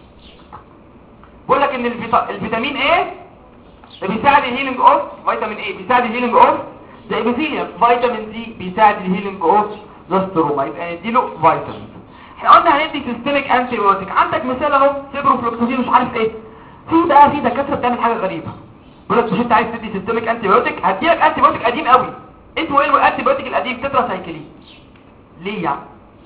بقول لك ان الفيتا- الفيتامين ايه ده بيساعد الهيلينج اوف فيتامين ايه بيساعد الهيلينج اوف زي ابيثيليوم فيتامين دي بيساعد الهيلينج اوف زاستروما يبقى نديله فيتامين احنا قلنا هندي سيستميك انتي بايوتيك عندك مثال اهو سيبروفلوكساسين مش عارف ايه في بقى في دكاتره بتعمل حاجه غريبه بيقول لك مش انت عايز تدي سيستميك انتي بايوتيك هديلك انتي بايوتيك قديم قوي اسمه ايه الانتي بايوتيك القديم تتراسايكلين ليه يعني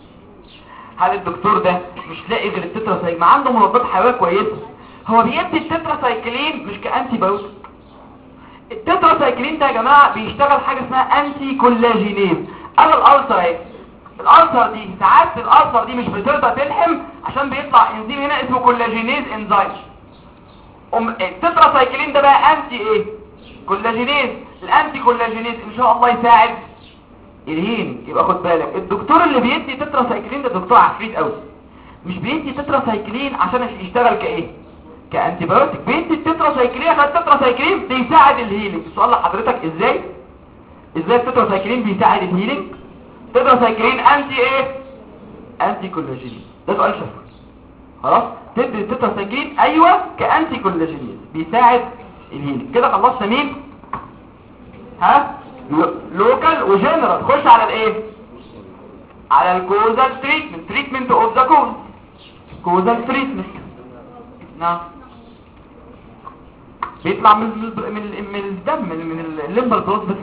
هل الدكتور ده مش لاقي غير التتراسايكلين ما عنده مضادات حيويه كويسه هو بيدي التتراسايكلين مش كانتي بايوتيك التتراسايكلين ده يا جماعه بيشتغل حاجه اسمها انتي كولاجينيز انا الالسر اهي الالسر دي ساعات الالسر دي مش بترضى تلحم عشان بيطلع انزيم هنا اسمه كولاجينيز انزيم ام التتراسايكلين ده بقى انتي ايه كولاجينيز الانتي كولاجينيز ان شاء الله يساعد الهين يبقى خد بالك الدكتور اللي بيدي تتراسايكلين ده دكتور عفريت قوي مش بيدي تتراسايكلين عشان يشتغل كايه كانتي بايوتيك بيدي التتراسايكلين عشان التتراسايكلين بيساعد الهيلينج السؤال لحضرتك ازاي ازاي التتراسايكلين بيساعد الهيلينج تتراسايكلين انتي ايه انتي كولاجين ده سؤال شفوي خلاص تدي التتراسايكلين ايوه كانتي كولاجينيز بيساعد الهيلينج كده خلصنا مين ها لو- لوكال وجنرال خش على الايه على الكوزال تريتمنت تريتمنت اوف ذا كوز كوزال تريتمنت نعم بيطلع من من من, من الدم من, من الليمبر بلاد بس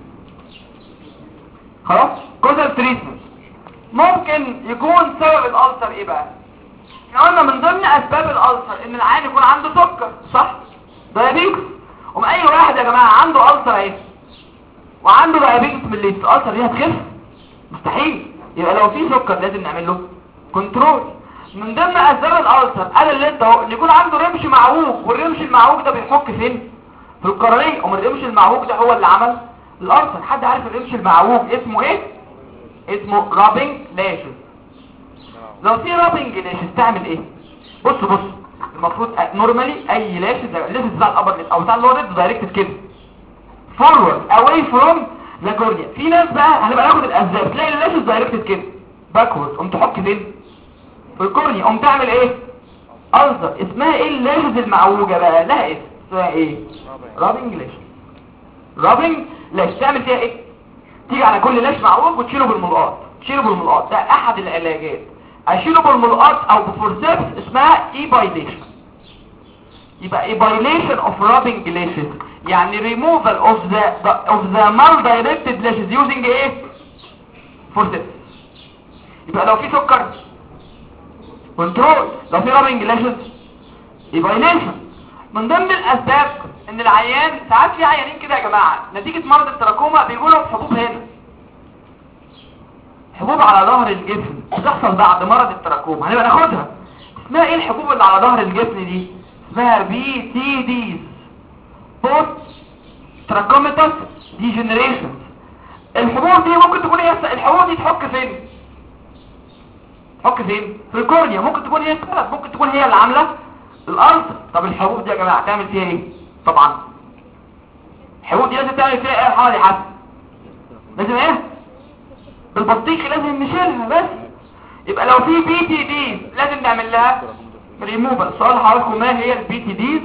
خلاص كوزال تريتمنت ممكن يكون سبب الالسر ايه بقى احنا قلنا من ضمن اسباب الالسر ان العيان يكون عنده سكر صح دايابيتس وما اي واحد يا جماعه عنده السر ايه وعنده دايابيتس من اللي الالسر دي هتخف مستحيل يبقى لو في سكر لازم نعمل له كنترول من ضمن اسباب الالسر قال اللي انت اهو ان يكون عنده رمش معوج والرمش المعوج ده بيحك فين في القرنيه ومن الرمش المعوج ده هو اللي عمل الالسر حد عارف الرمش المعوج اسمه ايه اسمه رابنج لاشز لو في رابنج لاشز تعمل ايه بص بص المفروض نورمالي اي لاشز لاشز بتاع الابر ليد او بتاع اللور ليد دايركتد كده فورورد اواي فروم ذا كورنيا في ناس بقى هنبقى ناخد الاسباب تلاقي اللاشز دايركتد كده باكورد قوم تحك فين في الكورنيا قوم تعمل ايه ألزر اسمها ايه اللاشز المعوجة بقى لها اسم اسمها ايه رابنج لاش رابنج لاش تعمل فيها ايه تيجي على كل لاش معوج وتشيله بالملقاط تشيله بالملقاط ده احد العلاجات اشيله بالملقاط او بفورسيبس اسمها ايبايليشن يبقى ايبايليشن اوف رابنج ليشز يعني ريموفال اوف ذا اوف ذا مال دايركتد ليشز يوزنج ايه فورسيبس يبقى لو في سكر كنترول لو في رابنج ليشز ايبايليشن من ضمن الاسباب ان العيان ساعات في عيانين كده يا جماعه نتيجه مرض التراكوما بيجوا لهم حبوب هنا حبوب على ظهر الجسم بتحصل بعد مرض التراكوما هنبقى ناخدها اسمها ايه الحبوب اللي على ظهر الجسم دي اسمها بي تي ديز بوست تراكوميتاس ديجنريشن الحبوب دي ممكن تكون هي الحبوب دي تحك فين تحك فين في الكورنيا ممكن تكون هي السبب ممكن تكون هي اللي عامله الارض طب الحبوب دي يا جماعه تعمل فيها ايه طبعا الحبوب دي لازم تعمل فيها ايه يا حوالي حسن لازم ايه بالبطيخ لازم نشيلها بس يبقى لو في بي تي دي لازم نعمل لها ريموفال السؤال حضراتكم ما هي البي تي ديز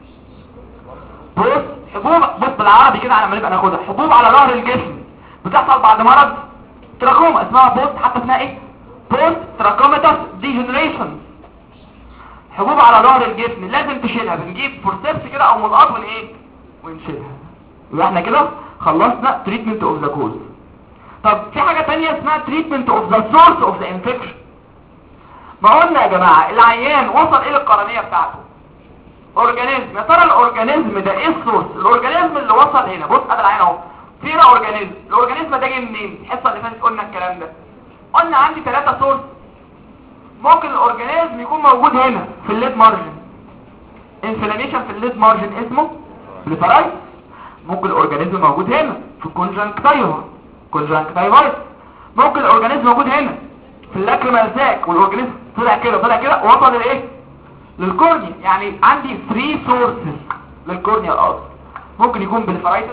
بص حبوب بص بالعربي كده على ما نبقى ناخدها حبوب على ظهر الجسم بتحصل بعد مرض تراكوما اسمها بوست حتى اسمها ايه بوست تراكوماتس ديجنريشن حبوب على ظهر الجسم لازم تشيلها بنجيب فورسيبس كده او ملقاط ون ايه ونشيلها يبقى احنا كده خلصنا تريتمنت اوف ذا كوز طب في حاجة تانية اسمها تريتمنت اوف ذا سورس اوف ذا انفكشن ما قلنا يا جماعة العيان وصل الى القرنية بتاعته اورجانيزم يا ترى الاورجانيزم ده ايه السورس الاورجانيزم اللي وصل هنا بص ادي العين اهو فين اورجانيزم الاورجانيزم ده جاي منين الحصه اللي فاتت قلنا الكلام ده قلنا عندي ثلاثة سورس ممكن الاورجانيزم يكون موجود هنا في الليد مارجن انفلاميشن في الليد مارجن اسمه بليفرايتس ممكن الاورجانيزم موجود هنا في الكونجنكتيفا كونجنكتيفايتس ممكن الاورجانيزم موجود هنا في اللاكريمال ساك والاورجانيزم طلع كده طلع كده وصل لايه للكورنيا يعني عندي 3 سورسز للكورنيا الارض ممكن يكون بليفرايتس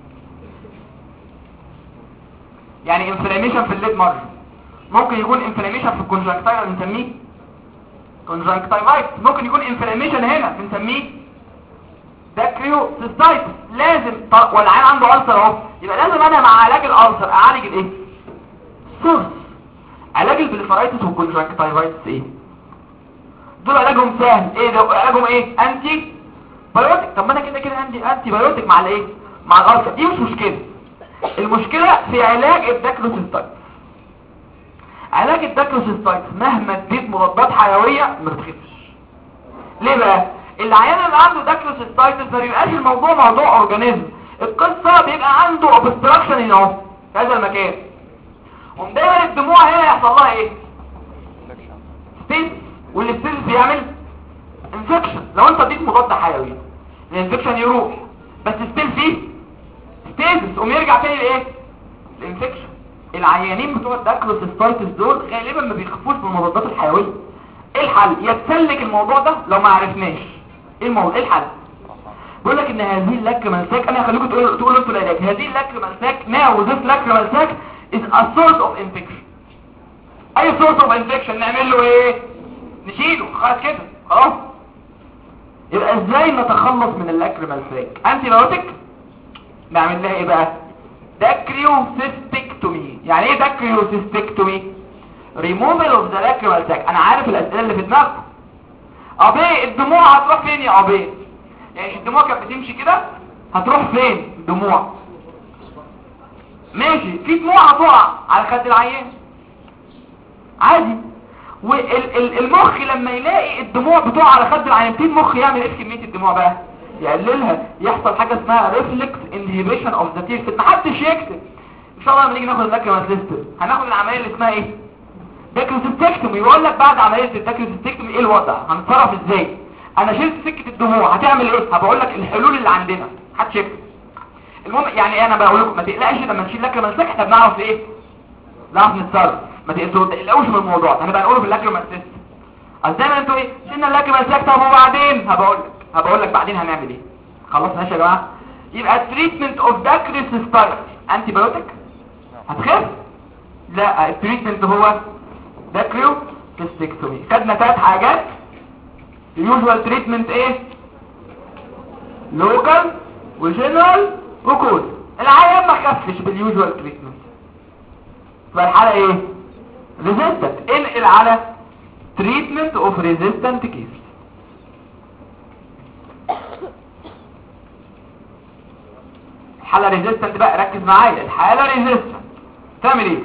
يعني انفلاميشن في الليد مارجن ممكن يكون انفلاميشن في الكونجنكتيفا بنسميه كونجنكتيفايتس ممكن يكون انفلاميشن هنا بنسميه داكريو سيستايتس لازم طب والعيان عنده ألسر اهو يبقى لازم انا مع علاج الألسر اعالج الايه سورس علاج البليفرايتس والكونجنكتيفايتس ايه دول علاجهم سهل ايه ده علاجهم ايه انتي بايوتيك طب ما انا كده كده عندي انتي بايوتيك مع الايه مع الألسر دي مش مشكله المشكله في علاج الداكروسيستايتس علاج الداكروسيستايتس مهما اديت مضادات حيويه ما بتخفش ليه بقى العيان اللي عنده داكروسيستايتس ما بيبقاش الموضوع موضوع اورجانيزم القصه بيبقى عنده اوبستراكشن هنا اهو في هذا المكان قوم دايما الدموع هنا يحصل لها ايه ستيز والستيز بيعمل انفكشن لو انت اديت مضاد حيوي الانفكشن يروح بس ستيل فيه ستيزس قوم يرجع تاني لايه الانفكشن العيانين بتوع الداكروسيستايتس دول غالبا ما بيخفوش بالمضادات الحيويه ايه الحل يتسلك الموضوع ده لو ما عرفناش ايه الموضوع ايه الحل بيقول لك ان هذه اللاكريمال ساك انا هخليكم تقولوا تقولوا انتوا العلاج هذه اللاكريمال ساك now this lacrimal sac is a source of infection اي source of infection نعمل له ايه نشيله خلاص كده خلاص يبقى ازاي نتخلص من اللاكريمال ساك انتي بايوتيك نعمل لها ايه بقى داكريوسيستكتومي يعني ايه داكريوسيستكتومي ريموفال اوف ذا لاكريمال ساك انا عارف الاسئله اللي في دماغكم ابي الدموع هتروح فين يا ابي يعني الدموع كانت بتمشي كده هتروح فين الدموع ماشي في دموع هتقع على خد العيان عادي والمخ لما يلاقي الدموع بتقع على خد العيان في المخ يعمل ايه في كميه الدموع بقى يقللها يحصل حاجه اسمها ريفلكس انهيبيشن اوف ذا تير محدش يكتب ان شاء الله لما نيجي ناخد اللاكريمال سيستم هناخد العمليه اللي اسمها ايه داكروسيستكتومي يقول لك بعد عمليه الداكروسيستكتومي ايه الوضع هنتصرف ازاي انا شلت سكه الدموع هتعمل ايه هبقول لك الحلول اللي عندنا محدش يكتب المهم يعني انا بقول لكم ما تقلقش لما نشيل لاكريمال سيستم احنا بنعرف ايه نعرف نتصرف ما تقلقوش من الموضوع ده هنبقى نقوله في اللاكريمال سيستم ازاي ما انتوا ايه شلنا اللاكريمال سيستم وبعدين هبقول لك هبقول لك بعدين هنعمل ايه خلاص ماشي يا جماعه يبقى التريتمنت اوف داكروسيستايتس انتي بايوتيك هتخف لا التريتمنت هو داكريو تستكتومي خدنا ثلاث حاجات اليوجوال تريتمنت ايه لوكال وجنرال وكود العيان ما خفش باليوجوال تريتمنت فالحاله ايه ريزيستنت انقل على treatment of resistant case الحالة ريزيستنت بقى ركز معايا الحالة ريزيستنت تعمل ايه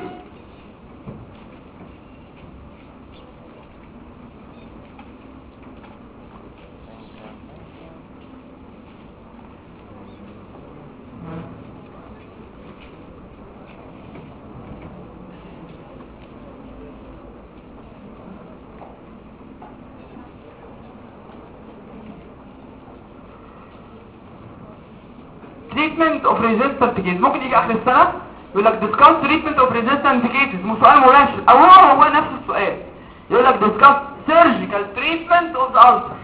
treatment of resistant cases ممكن يجي اخر السنة يقول لك discuss treatment of resistant cases مو سؤال مباشر او هو هو نفس السؤال يقول لك discuss surgical treatment of the ulcer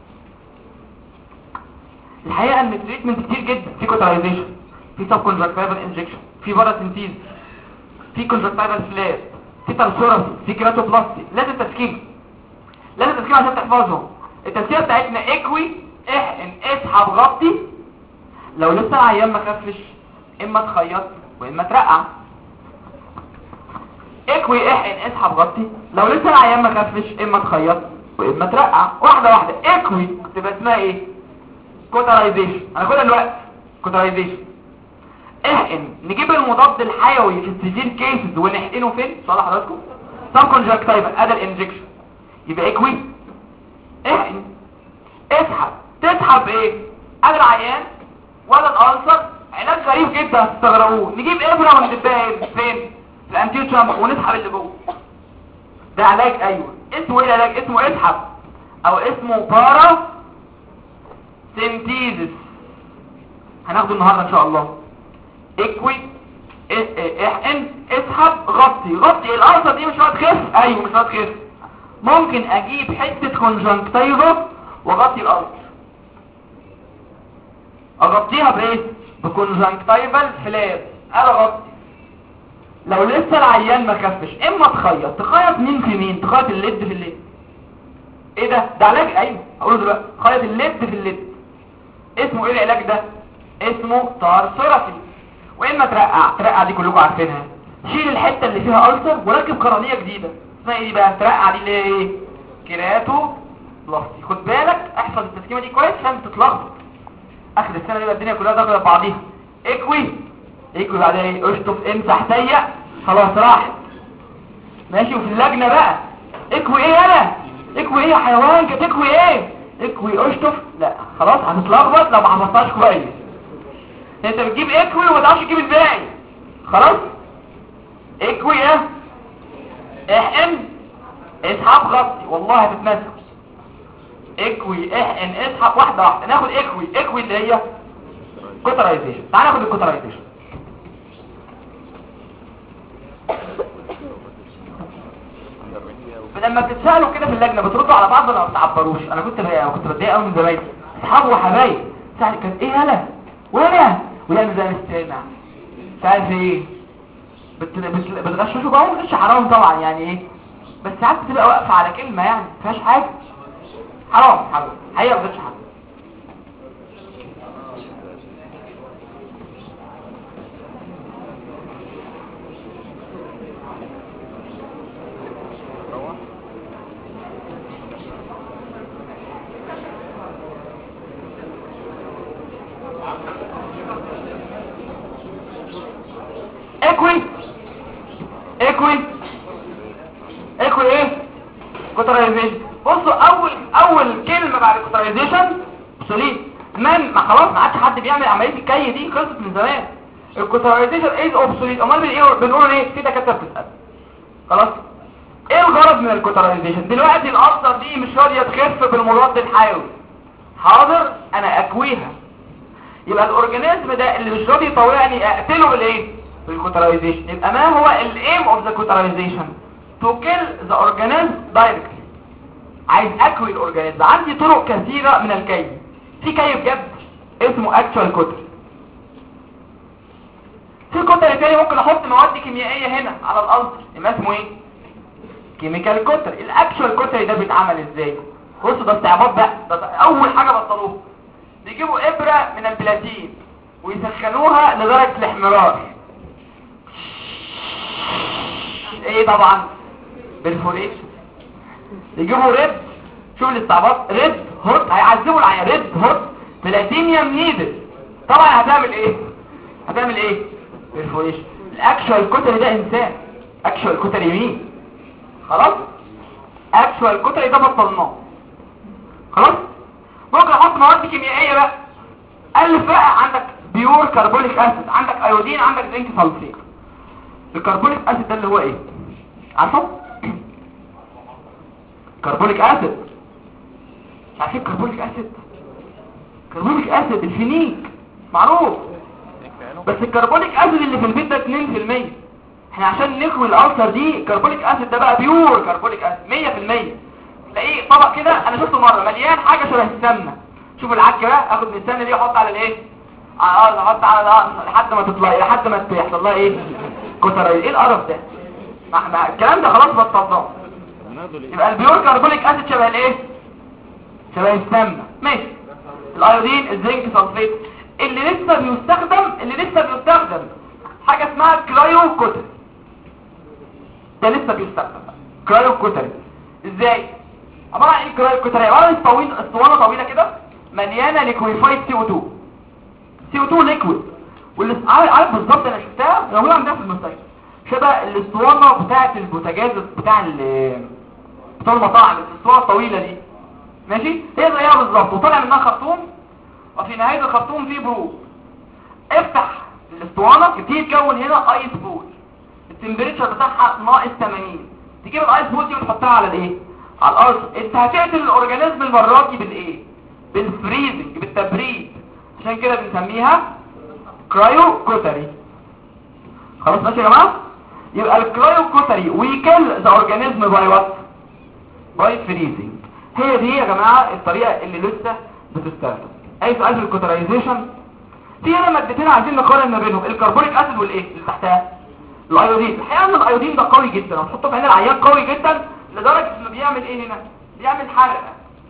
الحقيقة ان التريتمنت كتير جدا في cauterization في subconjunctival injection في باراسينتيز في conjunctival flare في ترسورس في كيراتوبلاستي لازم تسكيب لازم تسكيب عشان تحفظهم التسكيبة بتاعتنا اكوي احقن اسحب غطي لو لسه العيان ما خفش اما تخيط واما ترقع اكوي احقن اسحب غطي لو لسه العيان ما خفش اما تخيط واما ترقع واحده واحده اكوي تبقى اسمها ايه كوترايزيشن هناخدها دلوقتي كوترايزيشن احقن نجيب المضاد الحيوي في السيفير كيسز ونحقنه فين صالح حضراتكم سب كونجكتيفال ادى الانجكشن يبقى اكوي احقن اسحب تسحب ايه ادى العيان ولا الالسر علاج غريب جدا هتستغربوه نجيب ابره وندبها فين في الانتيو تشامبر ونسحب اللي جوه ده علاج ايوه اسمه ايه العلاج اسمه اسحب او اسمه بارا سنتيزس هناخده النهارده ان شاء الله اكوي اه- اه- احقن اسحب غطي غطي الالسر دي مش هتخف ايوه مش هتخف ممكن اجيب حته كونجنكتيفا واغطي الالسر اغطيها بايه بكونجنكتيفال فلاب انا اغطي لو لسه العيان ما خفش اما تخيط تخيط مين في مين تخيط الليد في الليد ايه ده ده علاج ايوه هقوله دلوقتي خيط الليد في الليد اسمه ايه العلاج ده اسمه تارسورافي واما ترقع ترقع دي كلكم عارفينها شيل الحته اللي فيها ألسر وركب قرنيه جديده اسمها ايه دي بقى ترقع دي اللي هي ايه كيراتو بلاستي خد بالك احفظ التسكيمه دي كويس عشان تتلخبط اخر السنه دي بقى الدنيا كلها داخله في بعضيها اكوي اكوي بعدها ايه اشطف امسح ضيق خلاص راحت ماشي وفي اللجنه بقى اكوي ايه انا اكوي ايه يا حيوان كده تكوي ايه اكوي اشطف لا خلاص هتتلخبط لو ما حفظتهاش كويس انت بتجيب اكوي وما تعرفش تجيب الباقي خلاص اكوي ايه احقن اسحب غطي والله هتتنسى اكوي احقن اسحب واحده واحده ناخد اكوي اكوي اللي هي كوترايزيشن تعال ناخد الكوترايزيشن لما بتتسالوا كده في اللجنه بتردوا على بعض ولا ما بتعبروش انا كنت بقى كنت بتضايق قوي من زمايلي اصحاب وحبايب ساعه كانت ايه يالا وانا ولا زي مستمع مش عارف ايه بت... بت... بتغششوا بقى مش حرام طبعا يعني ايه بس ساعات بتبقى واقفه على كلمه يعني ما فيهاش حاجه حرام حرام حقيقه ما فيهاش حاجه اكوي اكوي اكوي ايه كوترايزيشن بصوا اول اول كلمه بعد الكوترايزيشن بصوا ليه من ما خلاص ما عادش حد بيعمل عمليه الكي دي خلصت من زمان الكوترايزيشن از اوبسوليت امال بنقول بنقول ايه في دكاتره بتسال خلاص ايه الغرض من الكوترايزيشن دلوقتي الالسر دي مش راضيه تخف بالمضاد الحيوي حاضر انا اكويها يبقى الاورجانيزم ده اللي مش راضي يطوعني اقتله بالايه بالكوترايزيشن يبقى ما هو الايم اوف ذا كوترايزيشن تو كيل ذا اورجانيزم دايركتلي عايز اكوي الاورجانيزم عندي طرق كثيره من الكي في كي بجد اسمه اكتوال كوتر في كوتر تاني ممكن احط مواد كيميائيه هنا على الالتر يبقى اسمه ايه كيميكال كوتر الاكشوال كوتر ده بيتعمل ازاي بصوا ده استعباط بقى ده اول حاجه بطلوها بيجيبوا ابره من البلاتين ويسخنوها لدرجه الاحمرار ايه طبعا بالفوريشن يجيبوا ريد شوف الاستعباط ريد هوت هيعذبوا العيان ريد هوت بلاتينيوم نيدل طبعا هتعمل ايه هتعمل ايه بيرفوريشن الاكشوال كوتري ده انسان اكشوال كوتري مين خلاص اكشوال كوتري ده بطلناه خلاص ممكن احط مواد كيميائيه بقى الف بقى عندك بيور كربونيك اسيد عندك ايودين عندك زنك سلفيت الكربونيك اسيد ده اللي هو ايه عارفه كربونيك اسيد مش عارفين كربونيك اسيد كربونيك اسيد الفينيك معروف بس الكربونيك اسيد اللي في البيت ده 2% احنا عشان نكوي الالسر دي الكربونيك اسيد ده بقى بيور كربونيك اسيد 100% تلاقيه طبق كده انا شفته مره مليان حاجه شبه السمنه شوف العك بقى اخد من السمنه دي واحط على الايه على الارض احط على الارض لحد ما تطلع لحد ما يحصل لها ايه كتريه ايه القرف ده ما ما الكلام ده خلاص بطلناه يبقى البيور كربونيك اسيد شبه الايه شبه السمنه ماشي الايودين الزنك سلفيت اللي لسه بيستخدم اللي لسه بيستخدم حاجه اسمها كرايو كوتري ده لسه بيستخدم كرايو كوتري ازاي عباره عن ايه كرايو كوتري عباره عن طويل اسطوانه طويله كده مليانه ليكويفايد سي او 2 سي او 2 ليكويد واللي عارف عارف بالظبط انا شفتها موجوده عندنا في المستشفى شبه الاسطوانه بتاعه البوتاجاز بتاع ال بتوع المطاعم الاسطوانه الطويله دي ماشي هي زيها بالظبط وطالع منها خرطوم وفي نهايه الخرطوم فيه برود افتح الاسطوانه تبتدي تكون هنا ايس بول التمبريتشر بتاعها ناقص 80 تجيب الايس بول دي وتحطها على الايه على الارض انت هتقتل الاورجانيزم المره دي بالايه بالفريزنج بالتبريد عشان كده بنسميها كرايو كوتري خلاص ماشي يا جماعه يبقى الكرايو كوتري ويكل ذا اورجانيزم باي وات باي فريزنج هي دي يا جماعه الطريقه اللي لسه بتستخدم اي سؤال في الكوترايزيشن في هنا مادتين عايزين نقارن ما بينهم الكربونيك اسيد والايه اللي تحتها الايودين الحقيقه ان الايودين ده قوي جدا هتحطه في عين العيان قوي جدا لدرجه انه بيعمل ايه هنا بيعمل حرق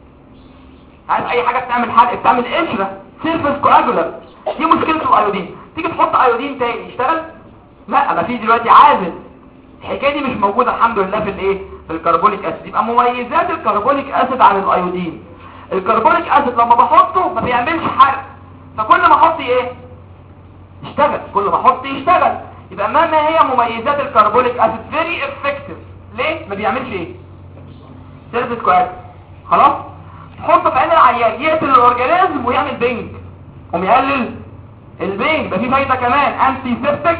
عارف اي حاجه بتعمل حرق بتعمل قشره سيرفس كواجولر دي مشكله الايودين تيجي تحط ايودين تاني يشتغل لا ما في دلوقتي عازل الحكايه دي مش موجوده الحمد لله في الايه في الكربونيك اسيد يبقى مميزات الكربونيك اسيد عن الايودين الكربونيك اسيد لما بحطه ما بيعملش حرق فكل ما احط ايه يشتغل كل ما احط يشتغل يبقى ما ما هي مميزات الكربونيك اسيد فيري افكتيف ليه ما بيعملش ايه سيرفيس كويس خلاص تحطه في عين العيان يقتل الاورجانيزم ويعمل بينج ويقلل البينج يبقى في فايده كمان انتي سيبتيك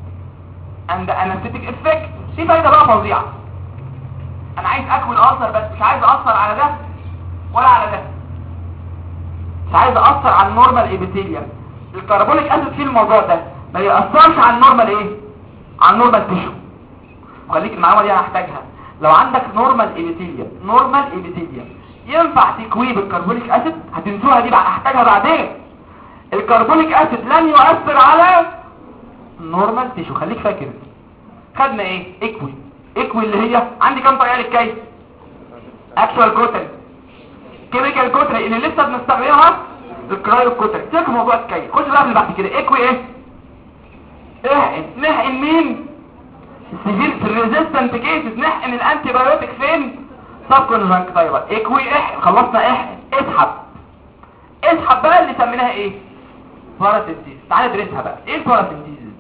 اند انستيك افكت في فايده بقى فظيعه انا عايز اكل الالسر بس مش عايز اثر على ده ولا على ده مش عايز اثر على النورمال ايبيثيليوم الكربونيك اسيد فيه الموضوع ده ما ياثرش على النورمال ايه على النورمال تيشو خليك المعلومه دي انا هحتاجها لو عندك نورمال ايبيثيليوم نورمال ايبيثيليوم ينفع تكويه بالكربونيك اسيد هتنسوها دي بقى هحتاجها بعدين الكربونيك اسيد لن يؤثر على نورمال تيشو خليك فاكر خدنا ايه اكوي اكوي اللي هي عندي كام طريقه للكيس اكشوال كوتري كيميكال كوتري اللي لسه بنستخدمها الكرايو كوتري سيبك موضوع الكيس خش بقى اللي بعد كده اكوي ايه احقن نحقن مين السيفير في الريزيستنت كيسز نحقن الانتي بايوتيك فين سب كونجكتيفال اكوي احقن خلصنا احقن اسحب اسحب بقى اللي سميناها ايه باراسينتيز تعالى ندرسها بقى ايه الباراسينتيز دي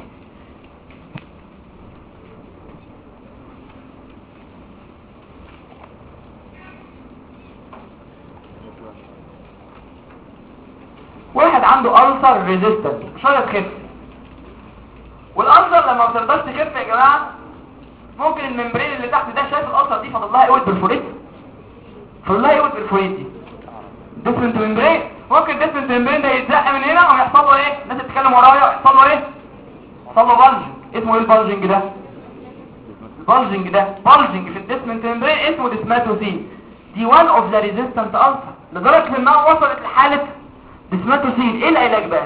واحد عنده ألسر ريزيستنت مش راضي تخف والألسر لما ما ترضاش تخف يا جماعة ممكن الممبرين اللي تحت ده شايف الألسر دي فاضل لها ايه بالفوريت فاضل لها ايه بالفوريت دي ديفرنت ممبرين ممكن ديفرنت ممبرين ده يتزق من هنا ويحصل له ايه الناس تتكلم ورايا يحصل له ايه يحصل له بلجنج اسمه ايه البلجنج ده البلجنج ده بلجنج في الديسمنت ممبرين اسمه ديسماتوسين دي وان اوف ذا ريزيستنت ألسر لدرجة انها وصلت لحالة ديسماتوسين ايه العلاج بقى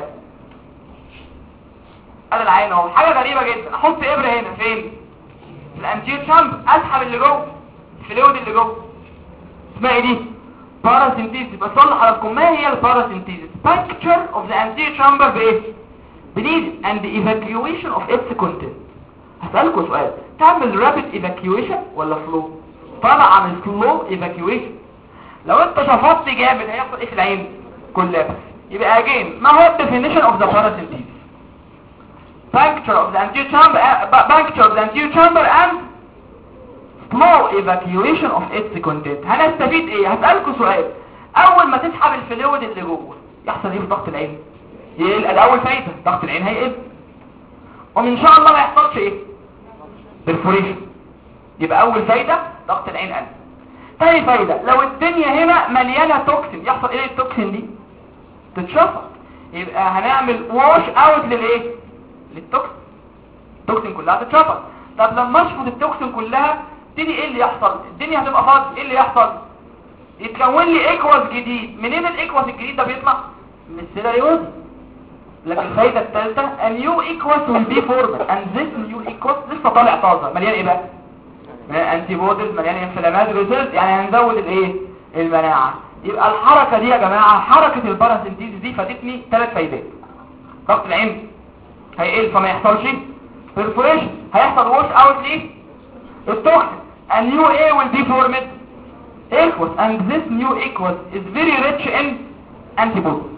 ادي العين اهو حاجه غريبه جدا احط ابره هنا فين في الانتير شامب اسحب اللي جوه الفلويد اللي جوه اسمها ايه دي باراسينتيزيس بصلح على لكم ما هي الباراسينتيزيس picture of the anterior chamber بايه بنيد and the evacuation of its content هسألكم سؤال تعمل rapid evacuation ولا flow طبعا السلو ايفاكيويشن لو انت شفطت جامد هيحصل ايه في العين كولابس يبقى اجين ما هو الديفينيشن اوف ذا باراسينثيز puncture of the anterior chamber uh, puncture of the anterior chamber and slow evacuation of its content هنستفيد ايه هسألكوا سؤال اول ما تسحب الفلويد اللي جوه يحصل ايه في ضغط العين يقل الاول فايدة ضغط العين هيقل ومن شاء الله ما يحصلش ايه perforation يبقى اول فايدة ضغط العين قل تاني فايدة لو الدنيا هنا مليانة توكسين يحصل ايه التوكسين دي تتشفط يبقى هنعمل واش اوت للايه للتوكسين التوكسين كلها تتشفط طب لما اشفط التوكسين كلها تيجي ايه اللي يحصل الدنيا هتبقى فاضي ايه اللي يحصل يتكون لي ايكواس جديد منين الايكواس الجديد ده بيطلع من السيلاريوز لكن الفايده الثالثه a new equus will be formed and this new equus لسه طالع طازه مليان ايه بقى مليان انتي بوديز مليان انفلاماتوري سيلز يعني هنزود الايه المناعه يبقى الحركه دي يا جماعه حركه الباراسينتيز دي فادتني ثلاث فايدات ضغط العين هيقل فما يحصلش perforation هيحصل wash out ليه التوكسين a new A will be formed aqueous and this new aqueous is very rich in antibodies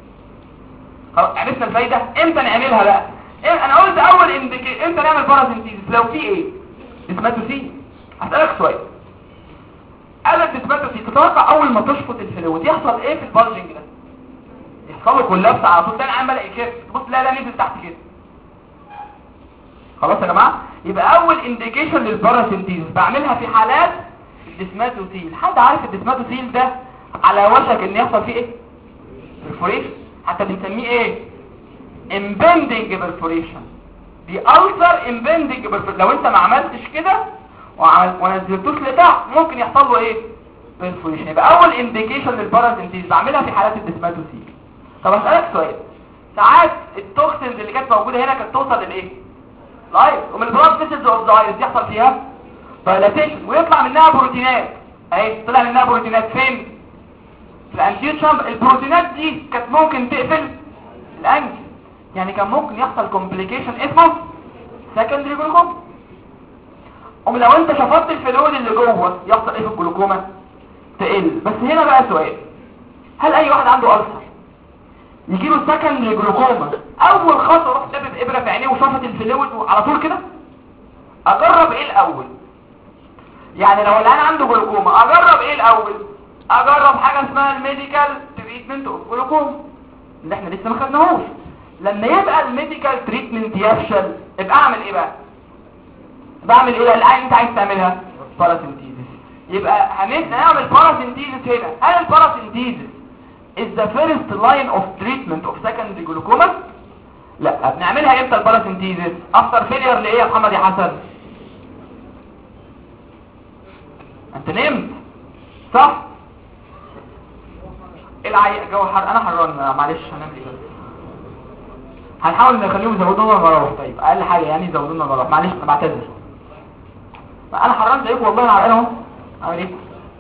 خلاص عرفنا الفايدة امتى نعملها بقى إيه انا قلت اول انديكي امتى نعمل باراسينتيز لو في ايه ديسماتوسين هسألك سؤال قال الديسماتوسين تتوقع اول ما تشفط الفلويد يحصل ايه في البالجنج ده يحصل له كولابس على طول تاني عمال يكف تبص لا لا نزل تحت كده خلاص يا جماعه يبقى اول انديكيشن للباراسينتيز بعملها في حالات الديسماتوسيل حد عارف الديسماتوسيل ده على وشك ان يحصل فيه ايه برفوريشن حتى بنسميه ايه امبندنج برفوريشن دي ألسر امبندنج برفوريشن لو انت ما عملتش كده وعمل- ونزلتوش لتحت ممكن يحصل له ايه برفوريشن يبقى اول انديكيشن للباراسينتيز بعملها في حالات الديسماتوسيل طب اسالك سؤال ساعات التوكسينز اللي كانت موجوده هنا كانت توصل للايه لايف ومن البلاد فيسلز اوف ذا ايرس يحصل فيها دايلاتيشن ويطلع منها بروتينات اهي طلع منها بروتينات فين في الانتير شامبر البروتينات دي كانت ممكن تقفل الانج يعني كان ممكن يحصل كومبليكيشن اسمه سكندري جلوكوما ومن لو انت شفطت الفلويد اللي جوه يحصل ايه في الجلوكوما تقل بس هنا بقى سؤال هل اي واحد عنده ألسر يجيله سكندري جلوكوما اول خطوه روح لابب ابره في عينيه وشفط الفلويد على طول كده اجرب ايه الاول يعني لو الان عنده جلوكوما اجرب ايه الاول اجرب حاجه اسمها الميديكال تريتمنت اوف جلوكوما اللي احنا لسه ما خدناهوش لما يبقى الميديكال تريتمنت يفشل ابقى اعمل ايه بقى بعمل ايه الان انت عايز تعملها باراسينتيزيس يبقى هنعمل باراسينتيزيس هنا هل الباراسينتيزيس is the first line of treatment of secondary glaucoma لا بنعملها امتى الباراسينتيزيس افتر فيلير لايه يا محمد يا حسن انت نمت صح العي جو حر انا حران معلش هنعمل ايه بس هنحاول نخليهم يزودوا لنا المراوح طيب اقل حاجه يعني يزودوا لنا المراوح معلش انا بعتذر انا حران زيكم والله انا عرقان اهو اعمل ايه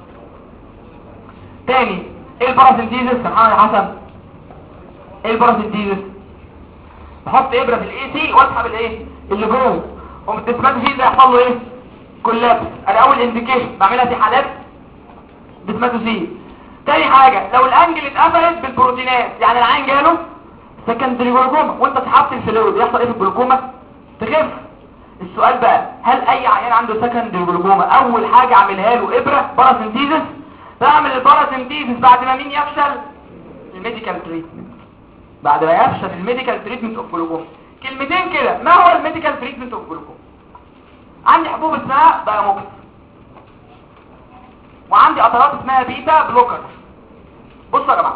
تاني ايه الباراسينتيزس يا محمد يا حسن ايه الباراسينتيزس بحط ابره في الاي سي واسحب الايه اللي جوه ومتسمات فيه ده يحصل له ايه كولابس انا اول انديكيشن بعملها في حالات ديسماتوسيل تاني حاجة لو الانجل اتقفلت بالبروتينات يعني العين جاله سكندري جلوكوما وانت سحبت الفلويد يحصل ايه في الجلوكوما تخف السؤال بقى هل اي عيان عنده سكندري جلوكوما اول حاجة اعملها له ابرة باراسينتيزس بعمل الباراسينتيزس بعد ما مين يفشل الميديكال تريتمنت بعد ما يفشل الميديكال تريتمنت اوف جلوكوما كلمتين كده ما هو الميديكال تريتمنت اوف جلوكوما عندي حبوب اسمها دايموكس وعندي قطرات اسمها بيتا بلوكر بصوا يا جماعه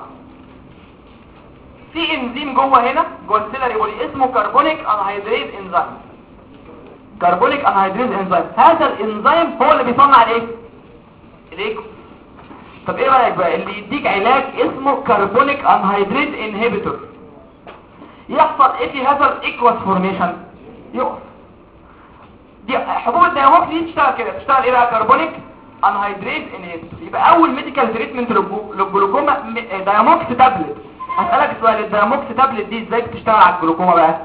في انزيم جوه هنا جوه السيلري بولي اسمه كربونيك انهيدريز انزيم كربونيك انهيدريز انزيم هذا الانزيم هو اللي بيصنع الايه الايكو طب ايه رايك بقى اللي يديك علاج اسمه كربونيك انهيدريز انهبيتور يحصل ايه في هذا الايكواس فورميشن يقف دي حبوب الدياموكس دي تشتغل كده تشتغل ايه بقى كربونيك انهيدريز انهبيتور يبقى اول ميديكال تريتمنت للجلوكوما م- دياموكس تابلت هسألك سؤال الدياموكس تابلت دي ازاي بتشتغل على الجلوكوما بقى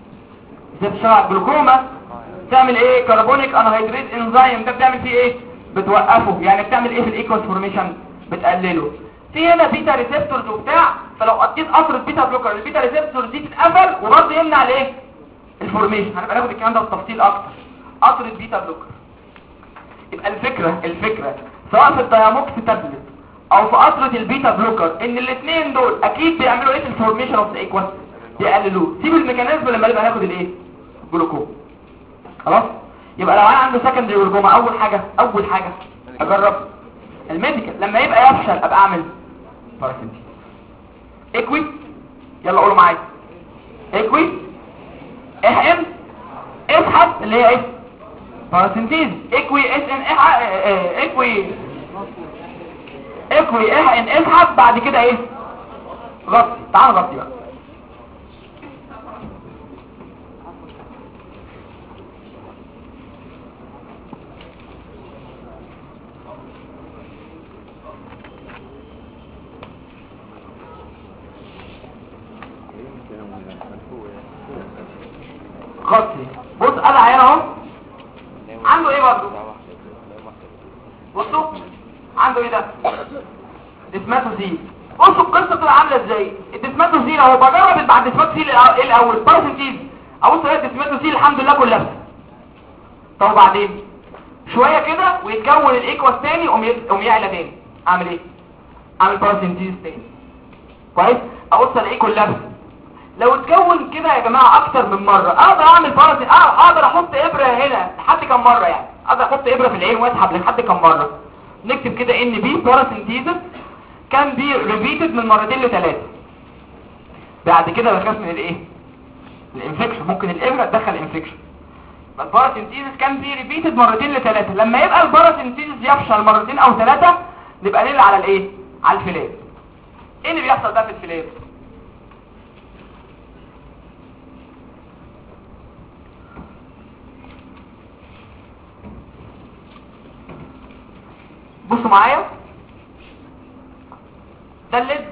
ازاي بتشتغل على الجلوكوما تعمل ايه كربونيك انهيدريز انزيم ده بتعمل فيه ايه بتوقفه يعني بتعمل ايه في الايكوس فورميشن بتقلله في هنا بيتا ريسبتورز وبتاع فلو قضيت قطره بيتا بلوكر البيتا ريسبتورز دي تتقفل وبرضه يمنع الايه الفورميشن هنبقى ناخد الكلام ده بالتفصيل اكتر قطره بيتا بلوكر يبقى الفكره الفكره سواء في الدياموكس تابلت او في قطره البيتا بلوكر ان الاثنين دول اكيد بيعملوا ايه في الفورميشن اوف ذا ايكوس بيقللوه سيب الميكانيزم لما نبقى ناخد الايه جلوكوم خلاص يبقى لو انا عنده سكندري جلوكوما اول حاجه اول حاجه اجرب الميديكال لما يبقى يفشل ابقى اعمل باراسيتي اكوي يلا قولوا معايا اكوي احقن اسحب اللي هي ايه باراسينتيز اكوي اس ان اكوي اكوي احقن اسحب بعد كده ايه غطي تعال غطي بقى غطي بص انا عيان اهو عنده ايه برضه بصوا عنده ايه ده ديسماتوزيل بصوا القصه بتبقى عامله ازاي الديسماتوزيل اهو بجرب بعد الديسماتوزيل الأ- ايه الاول باراسيتيز ابص الاقي الديسماتوزيل الحمد لله كلها طب وبعدين شويه كده ويتكون الايكواس تاني يقوم ي- يقوم يعلى تاني اعمل ايه اعمل باراسيتيز تاني كويس ابص الاقيه كلها لو اتكون كده يا جماعة اكتر من مرة اقدر اعمل باراسيت اه اقدر احط ابرة هنا لحد كم مرة يعني اقدر احط ابرة في العين واسحب لحد كم مرة نكتب كده ان بي باراسينتيزس كان بي ريبيتد من مرتين لثلاثة بعد كده بخاف من الايه الانفكشن ممكن الابرة تدخل انفكشن الباراسينتيزس كان بي ريبيتد مرتين لثلاثة لما يبقى الباراسينتيزس يفشل مرتين او ثلاثة نبقى نقل على الايه على الفلاب ايه اللي بيحصل بقى في الفلاب بصوا معايا ده الليد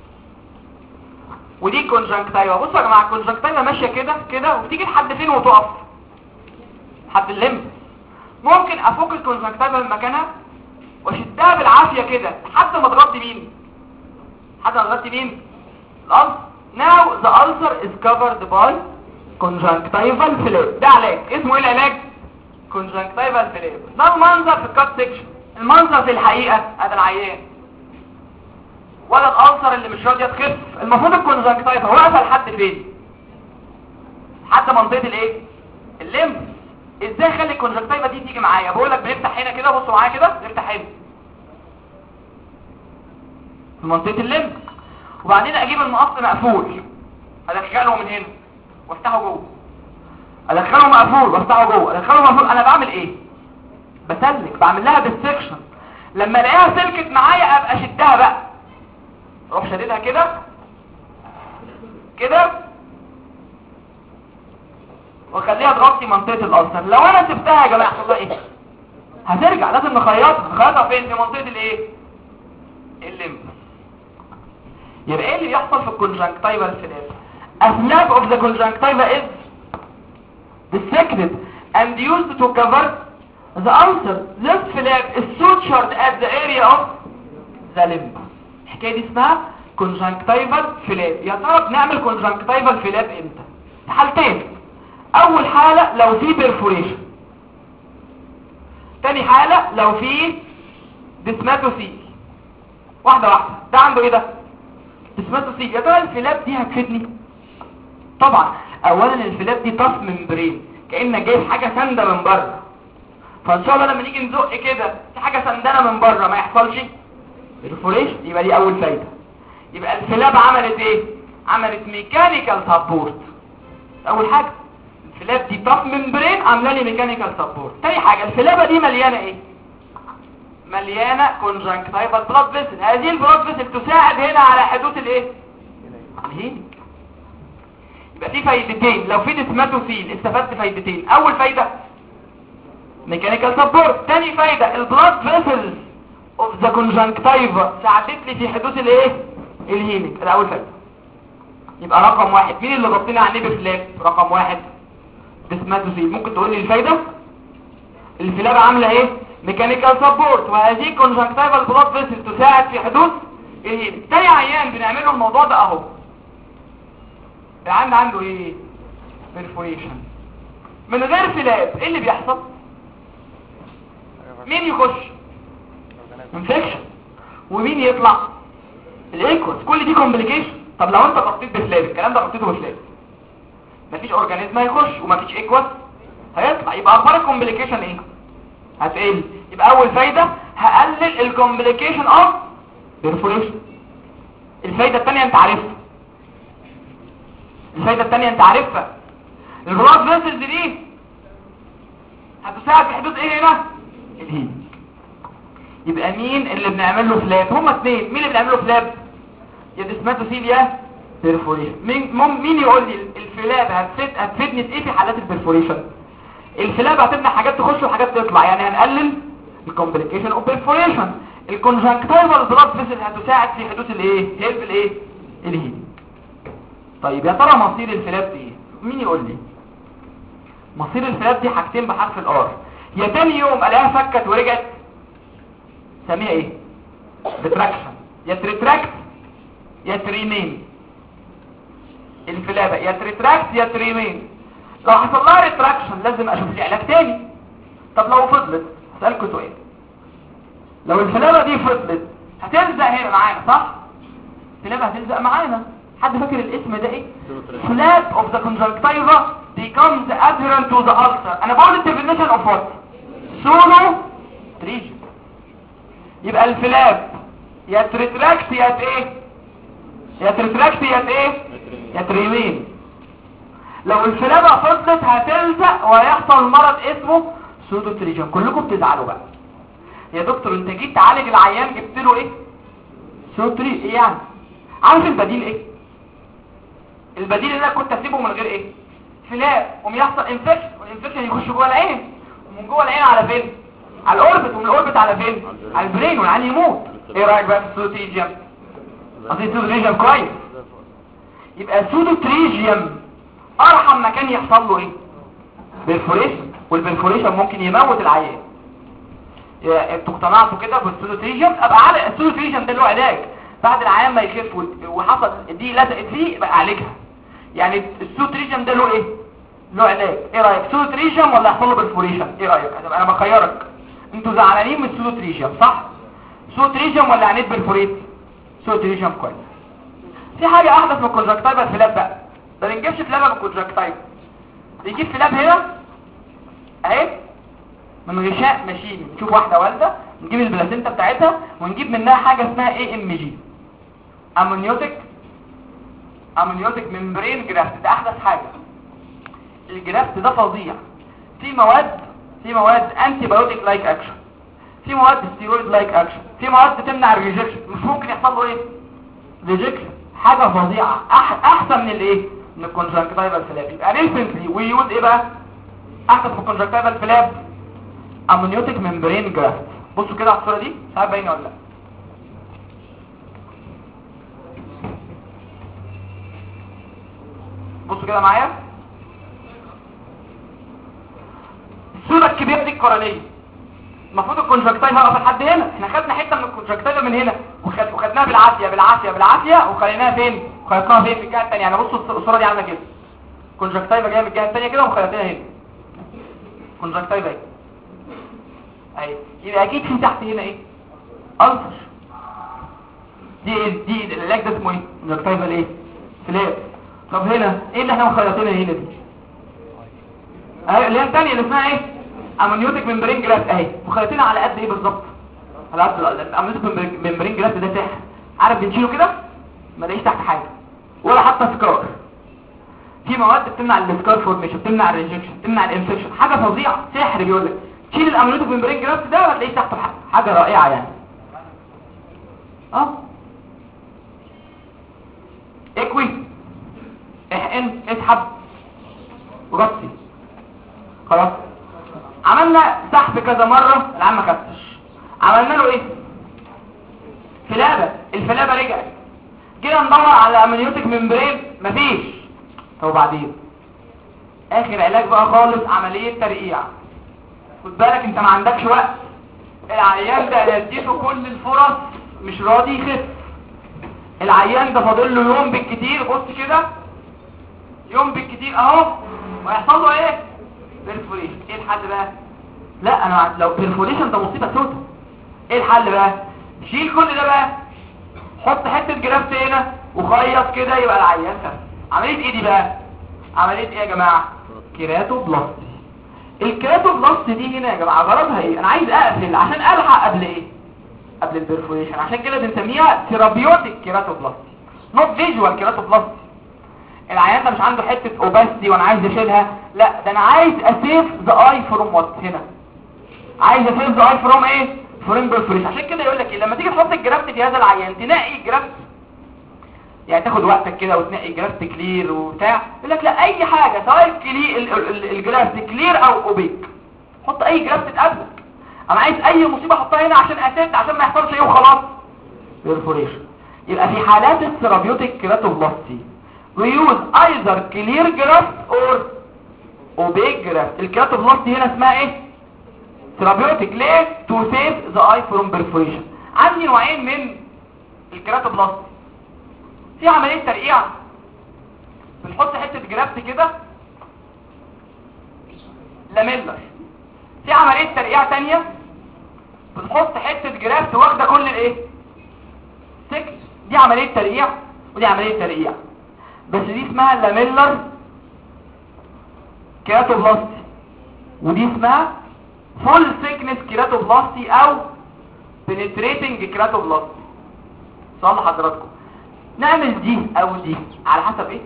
ودي كونجنكتيفا بصوا يا جماعه الكونجنكتيفا ماشيه كده كده وبتيجي لحد فين وتقف لحد الليمب ممكن افك الكونجنكتيفا من مكانها واشدها بالعافيه كده لحد ما تغطي مين لحد ما تغطي مين الألسر now the ulcer is covered by conjunctival flap ده علاج اسمه ايه العلاج conjunctival flap ده المنظر في الكات سيكشن المنظر في الحقيقة هذا العيان ولا الألسر اللي مش راضية تخف المفروض الكونجنكتيفا واقفة لحد فين لحد منطقة الايه الليمب ازاي اخلي الكونجنكتيفا دي تيجي معايا بقول لك بنفتح هنا كده بصوا معايا كده نفتح هنا في منطقة الليمب وبعدين اجيب المقص مقفول ادخله من هنا وافتحه جوه ادخله مقفول وافتحه جوه ادخله مقفول انا بعمل ايه بسلك بعمل لها ديسكشن لما الاقيها سلكت معايا ابقى شدها بقى اروح شددها كده كده واخليها تغطي منطقه الالسر لو انا سبتها يا جماعه يحصل لها ايه هترجع لازم نخيطها نخيطها فين في منطقه الايه الليمب يبقى ايه اللي بيحصل في الكونجنكتيفال فلاب A flap of the conjunctiva is dissected and used to cover the ulcer. This flap is sutured at the area of the limb. الحكايه دي اسمها conjunctival flap. يا ترى بنعمل conjunctival flap امتى؟ في حالتين. اول حالة لو في perforation. تاني حالة لو في ديسماتوسيل. واحدة واحدة. ده عنده ايه ده؟ ديسماتوسيل. يا ترى الفلاب دي هتفيدني؟ طبعا اولا الفلاب دي طف ممبرين كانك جايب حاجه سانده من بره فان شاء الله لما نيجي نزق كده في حاجه سندانه من بره ما يحصلش الفوريش يبقى دي اول فايده يبقى الفلاب عملت ايه عملت ميكانيكال سبورت اول حاجه الفلاب دي طف ممبرين عامله لي ميكانيكال سبورت تاني حاجه الفلابه دي مليانه ايه مليانه كونجنكتيفال بلاد فيسل هذه البلاد فيسل تساعد هنا على حدوث الايه الهيلينج يبقى في فايدتين لو في ديسماتوسيل استفدت فايدتين اول فايدة ميكانيكال سبورت تاني فايدة البلاد فيسلز اوف ذا كونجنكتيفا ساعدت لي في حدوث الايه الهيلينج ده اول فايدة يبقى رقم واحد مين اللي غطينا عليه بفلاب رقم واحد ديسماتوسيل ممكن تقول لي الفايدة الفلاب عاملة ايه ميكانيكال سبورت وهذه كونجكتيفال بلاد فيسل تساعد في حدوث الهيم تاني عيان بنعمل له الموضوع ده اهو العيان عنده ايه بيرفوريشن من غير فلاب ايه اللي بيحصل مين يخش انفكشن ومين يطلع الايكوس كل دي كومبليكيشن طب لو انت غطيت بفلاب الكلام ده غطيته بفلاب مفيش اورجانيزم هيخش ومفيش ايكوس هيطلع يبقى اخبار الكومبليكيشن ايه هتقل يبقى اول فايدة هقلل الكومبليكيشن اوف بيرفوريشن الفايدة التانية انت عارفها الفايدة التانية انت عارفها البلاد فيسلز دي هتساعد في حدوث ايه هنا الهيم يبقى مين اللي بنعمل له فلاب هما اثنين مين اللي بنعمل له فلاب يا ديسماتوسيل يا بيرفوريشن مين مم- مين يقول لي الفلاب هتفيد هتفيدني في ايه في حالات البيرفوريشن الفلاب هتمنع حاجات تخش وحاجات تطلع يعني هنقلل الكومبليكيشن اوف بيرفوريشن الكونجكتيفال بلاد فيسل هتساعد في حدوث الايه هيلب الايه الهيم طيب يا ترى مصير الفلاب دي ايه مين يقول لي مصير الفلاب دي حاجتين بحرف الار يا تاني يوم الاقيها فكت ورجعت سميها ايه ريتراكشن يا تريتراكت يا تريمين الفلابة يا تريتراكت يا تريمين لو حصل لها ريتراكشن لازم اشوف لي علاج تاني طب لو فضلت هسألكوا سؤال لو الفلابة دي فضلت هتلزق هنا معانا صح الفلابة هتلزق معانا حد فاكر الاسم ده ايه flap of the conjunctiva becomes adherent to the ulcer انا بقول definition of what solo region يبقى الفلاب يا تريتراكت يا ايه يا تريتراكت يا ايه يا تريمين لو الفلابة فضلت هتلزق ويحصل مرض اسمه سودو تريجن كلكم بتزعلوا بقى يا دكتور انت جيت تعالج العيان جبت له ايه سودو تري ايه يعني عارف البديل ايه البديل اللي انا كنت اسيبه من غير ايه فلاب قوم يحصل انفكشن والانفكشن يخش جوه العين ومن جوه العين على فين على الاوربت ومن الاوربت على فين على البرين والعين يموت ايه رايك بقى في السودوتريجيوم قصدي السودوتريجيوم كويس يبقى السودوتريجيوم ارحم مكان يحصل له ايه بيرفوريشن والبرفوريشن ممكن يموت العيان يا- انتوا اقتنعتوا كده بالسودوتريجيوم ابقى على السودوتريجيوم ده له علاج بعد العيان ما يخف وت- وحصل دي لزقت فيه يبقى اعالجها يعني السودوتريجيوم ده له ايه له علاج ايه رايك سودوتريجيوم ولا يحصل له برفوريشن ايه رايك هتبقى انا بخيرك انتوا زعلانين من السودوتريجيوم صح سودوتريجيوم ولا عنيد برفوريت سودوتريجيوم كويس في حاجه احدث من الكونجكتيفا الفلاب بقى ما بنجيبش فلابه من الكونجكتيفا بنجيب فلاب هنا اهي من غشاء ماشين نشوف واحدة والدة نجيب البلاسينتا بتاعتها ونجيب منها حاجة اسمها اي ام جي امونيوتيك امونيوتيك ممبرين جرافت ده احدث حاجة الجرافت ده فظيع في مواد في مواد انتي بايوتيك لايك اكشن في مواد ستيرويد لايك اكشن في مواد تمنع الريجكشن مش ممكن يحصل له ايه ريجكشن حاجة فظيعة أح احسن من الايه من الكونجكتيفال فلاب يبقى ريسنتلي ويوز ايه بقى احسن في الكونجكتيفال فلاب امنيوتيك ممبرين جرافت بصوا كده على الصوره دي مش عارف باينه ولا لا بصوا كده معايا الصوره الكبيره دي القرنيه المفروض الكونجكتيفا واقفه لحد هنا احنا خدنا حته من الكونجكتيفا من هنا وخد... وخدناها بالعافيه بالعافيه بالعافيه وخليناها فين خليناها فين في الجهه الثانيه يعني بصوا الص- الصوره دي عامله كده الكونجكتيفا جايه من الجهه الثانيه كده وخليتها هنا كونجكتيفا اهي اهي يبقى اكيد في تحت هنا ايه ألسر دي ايه دي العلاج ده اسمه ايه كونجكتيفا ايه فلاب طب هنا ايه اللي احنا مخيطينها هنا دي اهي اللي هي الثانيه اللي اسمها ايه امنيوتيك ممبرين جراف اهي مخيطينها على قد ايه بالظبط على قد الامنيوتيك ممبرين جراف ده سحر عارف بنشيله كده ما لاقيش تحت حاجه ولا حتى سكار في مواد بتمنع السكار فورميشن بتمنع الريجكشن بتمنع الانفكشن حاجه فظيعه سحر بيقول لك شيل الامنيوتيك ممبرين جراف ده ما تلاقيش تحته حاجه حاجه رائعه يعني اه اكوي احقن اسحب وغطي خلاص عملنا سحب كذا مرة العم ما خدتش عملنا له ايه فلابة الفلابة رجعت جينا ندور على امنيوتيك ممبرين مفيش طب وبعدين اخر علاج بقى خالص عملية ترقيع خد بالك انت ما عندكش وقت العيان ده نديته كل الفرص مش راضي يخف العيان ده فاضل له يوم بالكتير بص كده يوم بالكتير اهو ويحصل له ايه بيرفوريشن ايه الحل بقى لا انا لو بيرفوريشن ده مصيبه سودة ايه الحل بقى شيل كل ده بقى حط حته جرافت هنا وخيط كده يبقى العيان خف عمليه ايه دي بقى عمليه ايه يا جماعه كيراتو بلاستي الكيراتو بلاستي دي هنا يا جماعه غرضها ايه انا عايز اقفل عشان الحق قبل ايه قبل البرفوريشن عشان كده بنسميها ثيرابيوتيك كيراتو بلاستي نوت فيجوال كيراتو بلاستي العيان ده مش عنده حته اوباستي وانا عايز اشيلها لا ده انا عايز اسيف ذا اي فروم وات هنا عايز اسيف ذا اي فروم ايه فروم برفوريشن عشان كده يقول لك ايه لما تيجي تحط الجرافت في هذا العيان تنقي الجرافت يعني تاخد وقتك كده وتنقي جرافت كلير وبتاع يقول لك لا اي حاجه سواء الكلي ال- ال- الجرافت كلير او اوبيك حط اي جرافت تقابلك انا عايز اي مصيبه احطها هنا عشان اسد عشان ما يحصلش ايه وخلاص بيرفوريشن يبقى في حالات الثيرابيوتيك كيراتوبلاستي we use either clear graft or opaque graft الكيراتوبلاستي هنا اسمها ايه ثيرابيوتيك ليه to save the eye from perforation عندي نوعين من الكيراتوبلاستي في عمليه ترقيع بنحط حته جرافت كده لاميلر في عمليه ترقيع تانية بنحط حته جرافت واخده كل الايه سكس دي عمليه ترقيع ودي عمليه ترقيع بس دي اسمها لاميلر كيراتوبلاستي ودي اسمها فول سيكنس كيراتوبلاستي او بنتريتنج كيراتوبلاستي صلح حضراتكم نعمل دي او دي على حسب ايه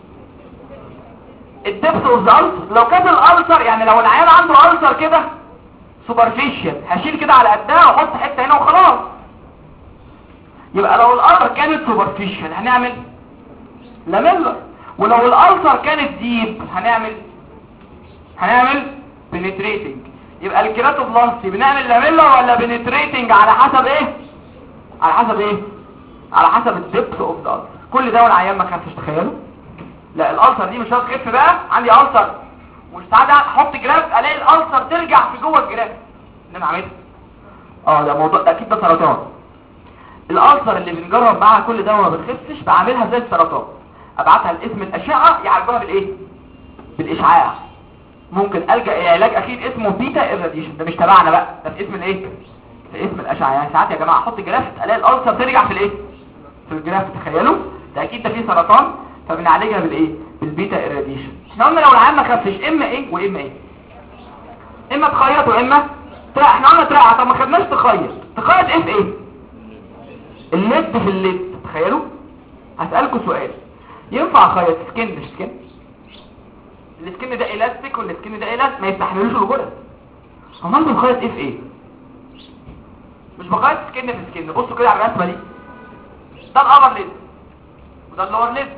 الدبس اوف ذا لو كانت الالسر يعني لو العيان عنده السر كده سوبرفيشال هشيل كده على قدها واحط حته هنا وخلاص يبقى لو الالسر كانت سوبرفيشال هنعمل لاميلر ولو الالسر كانت ديب هنعمل هنعمل بنتريتنج يبقى الكيراتوبلاستي بنعمل لاميلر ولا بنتريتنج على حسب ايه على حسب ايه على حسب الدبس اوف ذا السر كل ده والعيان ما كانش تخيلوا لا الالسر دي مش هتخف بقى عندي السر مش ساعات احط جراف الاقي الالسر ترجع في جوه الجراف اللي انا عملته اه ده موضوع ده اكيد ده سرطان الالسر اللي بنجرب معاها كل ده وما بتخفش بعملها زي السرطان ابعتها لاسم الاشعه يعالجوها بالايه بالاشعاع ممكن الجا الى علاج اكيد اسمه بيتا ايراديشن ده مش تبعنا بقى ده في اسم الايه في اسم الاشعه يعني ساعات يا جماعه احط جراف الاقي الالسر ترجع في الايه في الجراف تخيلوا ده اكيد ده فيه سرطان فبنعالجها بالايه بالبيتا ايراديشن احنا قلنا لو العيان ما خفش اما ايه واما ايه اما تخيط واما ترقع احنا قلنا ترقع طب ما خدناش تخيط تخيط ايه في ايه الليد في الليد تخيلوا هسألكوا سؤال ينفع اخيط سكن مش سكن السكن ده الاستيك والسكن ده الاست ما يستحملوش الغدد امال بنخيط ايه في ايه مش بخيط سكن في سكن بصوا كده على الرسمه دي ده الابر ليد وده اللور ليد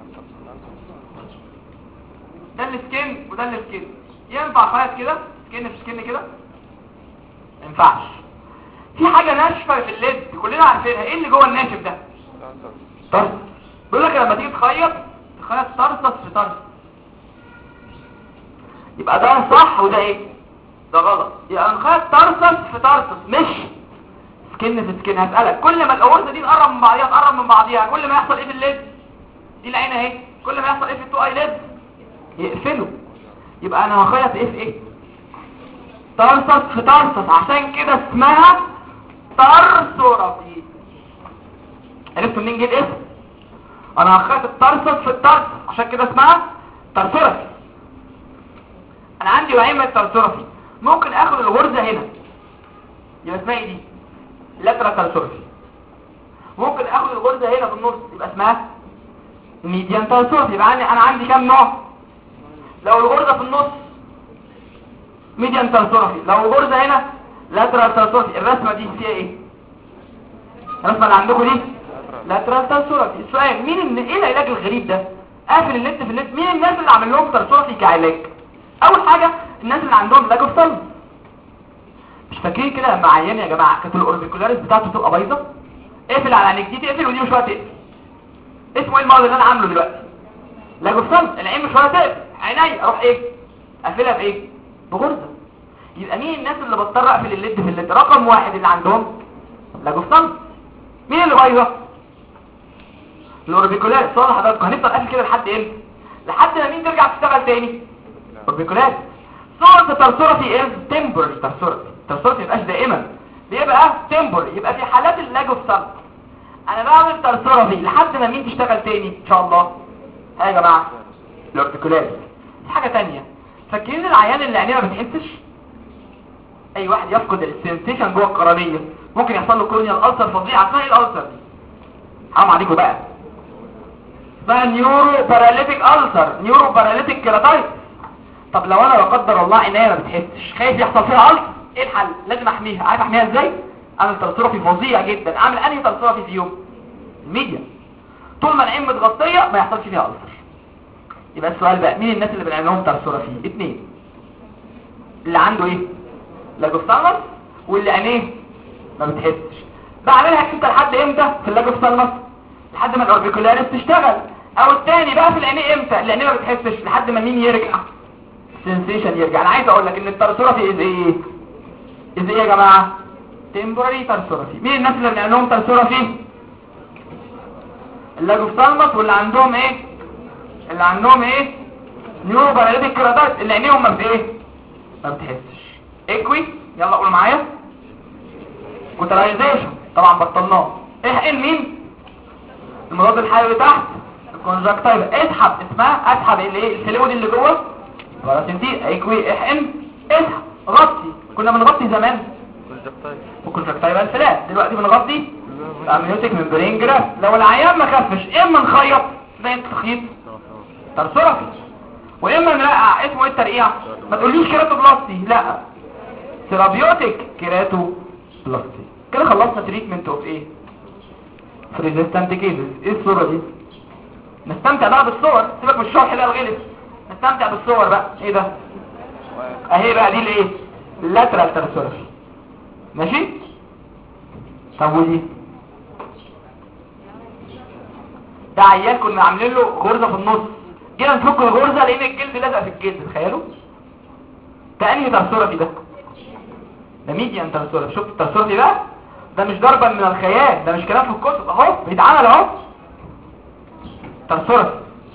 ده السكن وده السكن ينفع خيط كده سكن في سكن كده ما ينفعش في حاجه ناشفه في الليد كلنا عارفينها ايه اللي جوه الناشف ده طرس بيقول لك لما تيجي تخيط تخيط طرسس في طرس يبقى ده صح وده ايه ده غلط يبقى نخيط طرسس في طرسس مش سكن في سكن هسألك كل ما الأورزة دي تقرب من بعضيها تقرب من بعضيها كل ما يحصل ايه في الليد دي العين اهي كل ما يحصل ايه في التو اي ليد يقفلوا يبقى انا هخيط ايه في ايه طرسس في طرسس عشان كده اسمها طرسورابي عرفتوا منين جه الاسم انا هخيط الطرسس في الطرس عشان كده اسمها طرسورابي انا عندي نوعين من الطرسورابي ممكن اخد الغرزه هنا يبقى اسمها ايه دي لاترال طرسورابي ممكن اخد الغرزه هنا في النص يبقى اسمها ميديان طرسورابي يبقى عندي انا عندي كام نوع لو الغرزه في النص ميديان طرسورابي لو الغرزه هنا لاترال طرسورابي الرسمه دي فيها ايه الرسمه اللي عندكم دي لاترال طرسورابي السؤال مين اللي ايه العلاج الغريب ده قافل النت في النت مين الناس اللي عامل لهم طرسورابي كعلاج اول حاجه الناس اللي عندهم لاج اوف سلف مش فاكرين كده لما عيان يا جماعه كانت الاوربيكولاريس بتاعته تبقى بايظه اقفل على عينيك دي تقفل ودي مش وقت تقفل اسمه ايه المرض اللي انا عامله دلوقتي لاج اوف سلف العين مش وقت تقفل عيني اروح ايه اقفلها بايه بغرزه يبقى مين الناس اللي بضطر اقفل الليد في الليد رقم واحد اللي عندهم لاجوستان مين اللي بايظه الاوربيكولات صالح حضراتكم هنفضل قافل كده لحد امتى لحد ما مين ترجع تشتغل تاني اوربيكولات صوره ترسورتي از تمبر ترسورتي ترسورتي ما يبقاش دائما بيبقى تمبر يبقى في حالات اللاجوستان انا بعمل ترسورتي لحد ما مين تشتغل تاني ان شاء الله ها يا جماعه الاوربيكولات في حاجه تانية فاكرين العيان اللي عينيه ما بتحسش اي واحد يفقد السنسيشن جوه القرنيه ممكن يحصل له كورنيال الالسر فظيعه اسمها ايه الالسر دي حرام عليكم بقى اسمها نيورو باراليتيك السر نيورو باراليتيك كيراتايتس طب لو انا لا قدر الله عينيا ما بتحسش خايف يحصل فيها السر ايه الحل لازم احميها عارف احميها ازاي اعمل ترسورفي فظيع جدا اعمل انهي ترسورفي في يوم الميديا طول ما العين متغطيه ما يحصلش فيها السر يبقى السؤال بقى مين الناس اللي بنعمل لهم ترسورفي اتنين اللي عنده ايه لاجوستالمس واللي عينيه ما بتحسش بعملها امتى لحد امتى في اللاجوستالمس لحد ما الاوربيكولاريس تشتغل او التاني بقى في العينيه امتى اللي عينيه ما بتحسش لحد ما مين يرجع سنسيشن يرجع انا عايز اقول لك ان الترسورفي از ايه از ايه يا جماعه تمبرري ترسورفي مين الناس اللي بنعمل لهم ترسورفي اللاجوستالمس واللي عندهم ايه اللي عندهم ايه نيورو باراليتيك كرادات اللي عينيهم ما بت ايه ما بتحسش اكوي يلا قول معايا كوترايزيشن طبعا بطلناه احقن مين المضاد الحيوي تحت الكونجكتيفا اسحب اسمها اسحب الايه الفلويد اللي جوه باراسينتي اكوي احقن اسحب غطي كنا بنغطي زمان وكونجكتيفا الفلات دلوقتي بنغطي امنيوتيك ممبرين جراف لو العيان ما خفش اما نخيط زي التخيط ترسرفي واما نرقع اسمه ايه الترقيع ما تقوليش كيراتو بلاستي لا سيرابيوتيك كيراتو بلاستي كده خلصنا تريتمنت اوف ايه ريزيستنت كيسز ايه الصوره دي نستمتع بقى بالصور سيبك من الشرح ده الغلس نستمتع بالصور بقى ايه ده اهي بقى دي الايه اللاترال ترسرفي ماشي طب ودي ده عيال كنا عاملين له غرزه في النص جينا نفك الغرزه لقينا الجلد لازق في الجلد تخيلوا ده انهي ترسورفي ده ده ميديان ترسورفي شفت الترسورفي ده ده مش ضربا من الخيال ده مش كلام في الكتب اهو بيتعمل اهو ترسورفي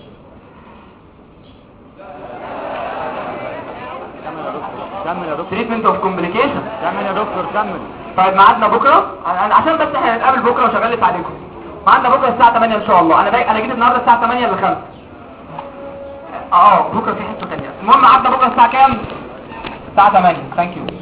كمل يا دكتور كمل يا دكتور تريتمنت اوف كومبليكيشن كمل يا دكتور كمل طيب ميعادنا بكره أنا- عشان بس احنا هنتقابل بكره وشغلت عليكم ميعادنا بكره الساعه 8 ان شاء الله انا باي... انا جيت النهارده الساعه 8 ل 5 اه بكره في حته ثانيه المهم ميعادنا بكره الساعه كام الساعه 8 ثانك يو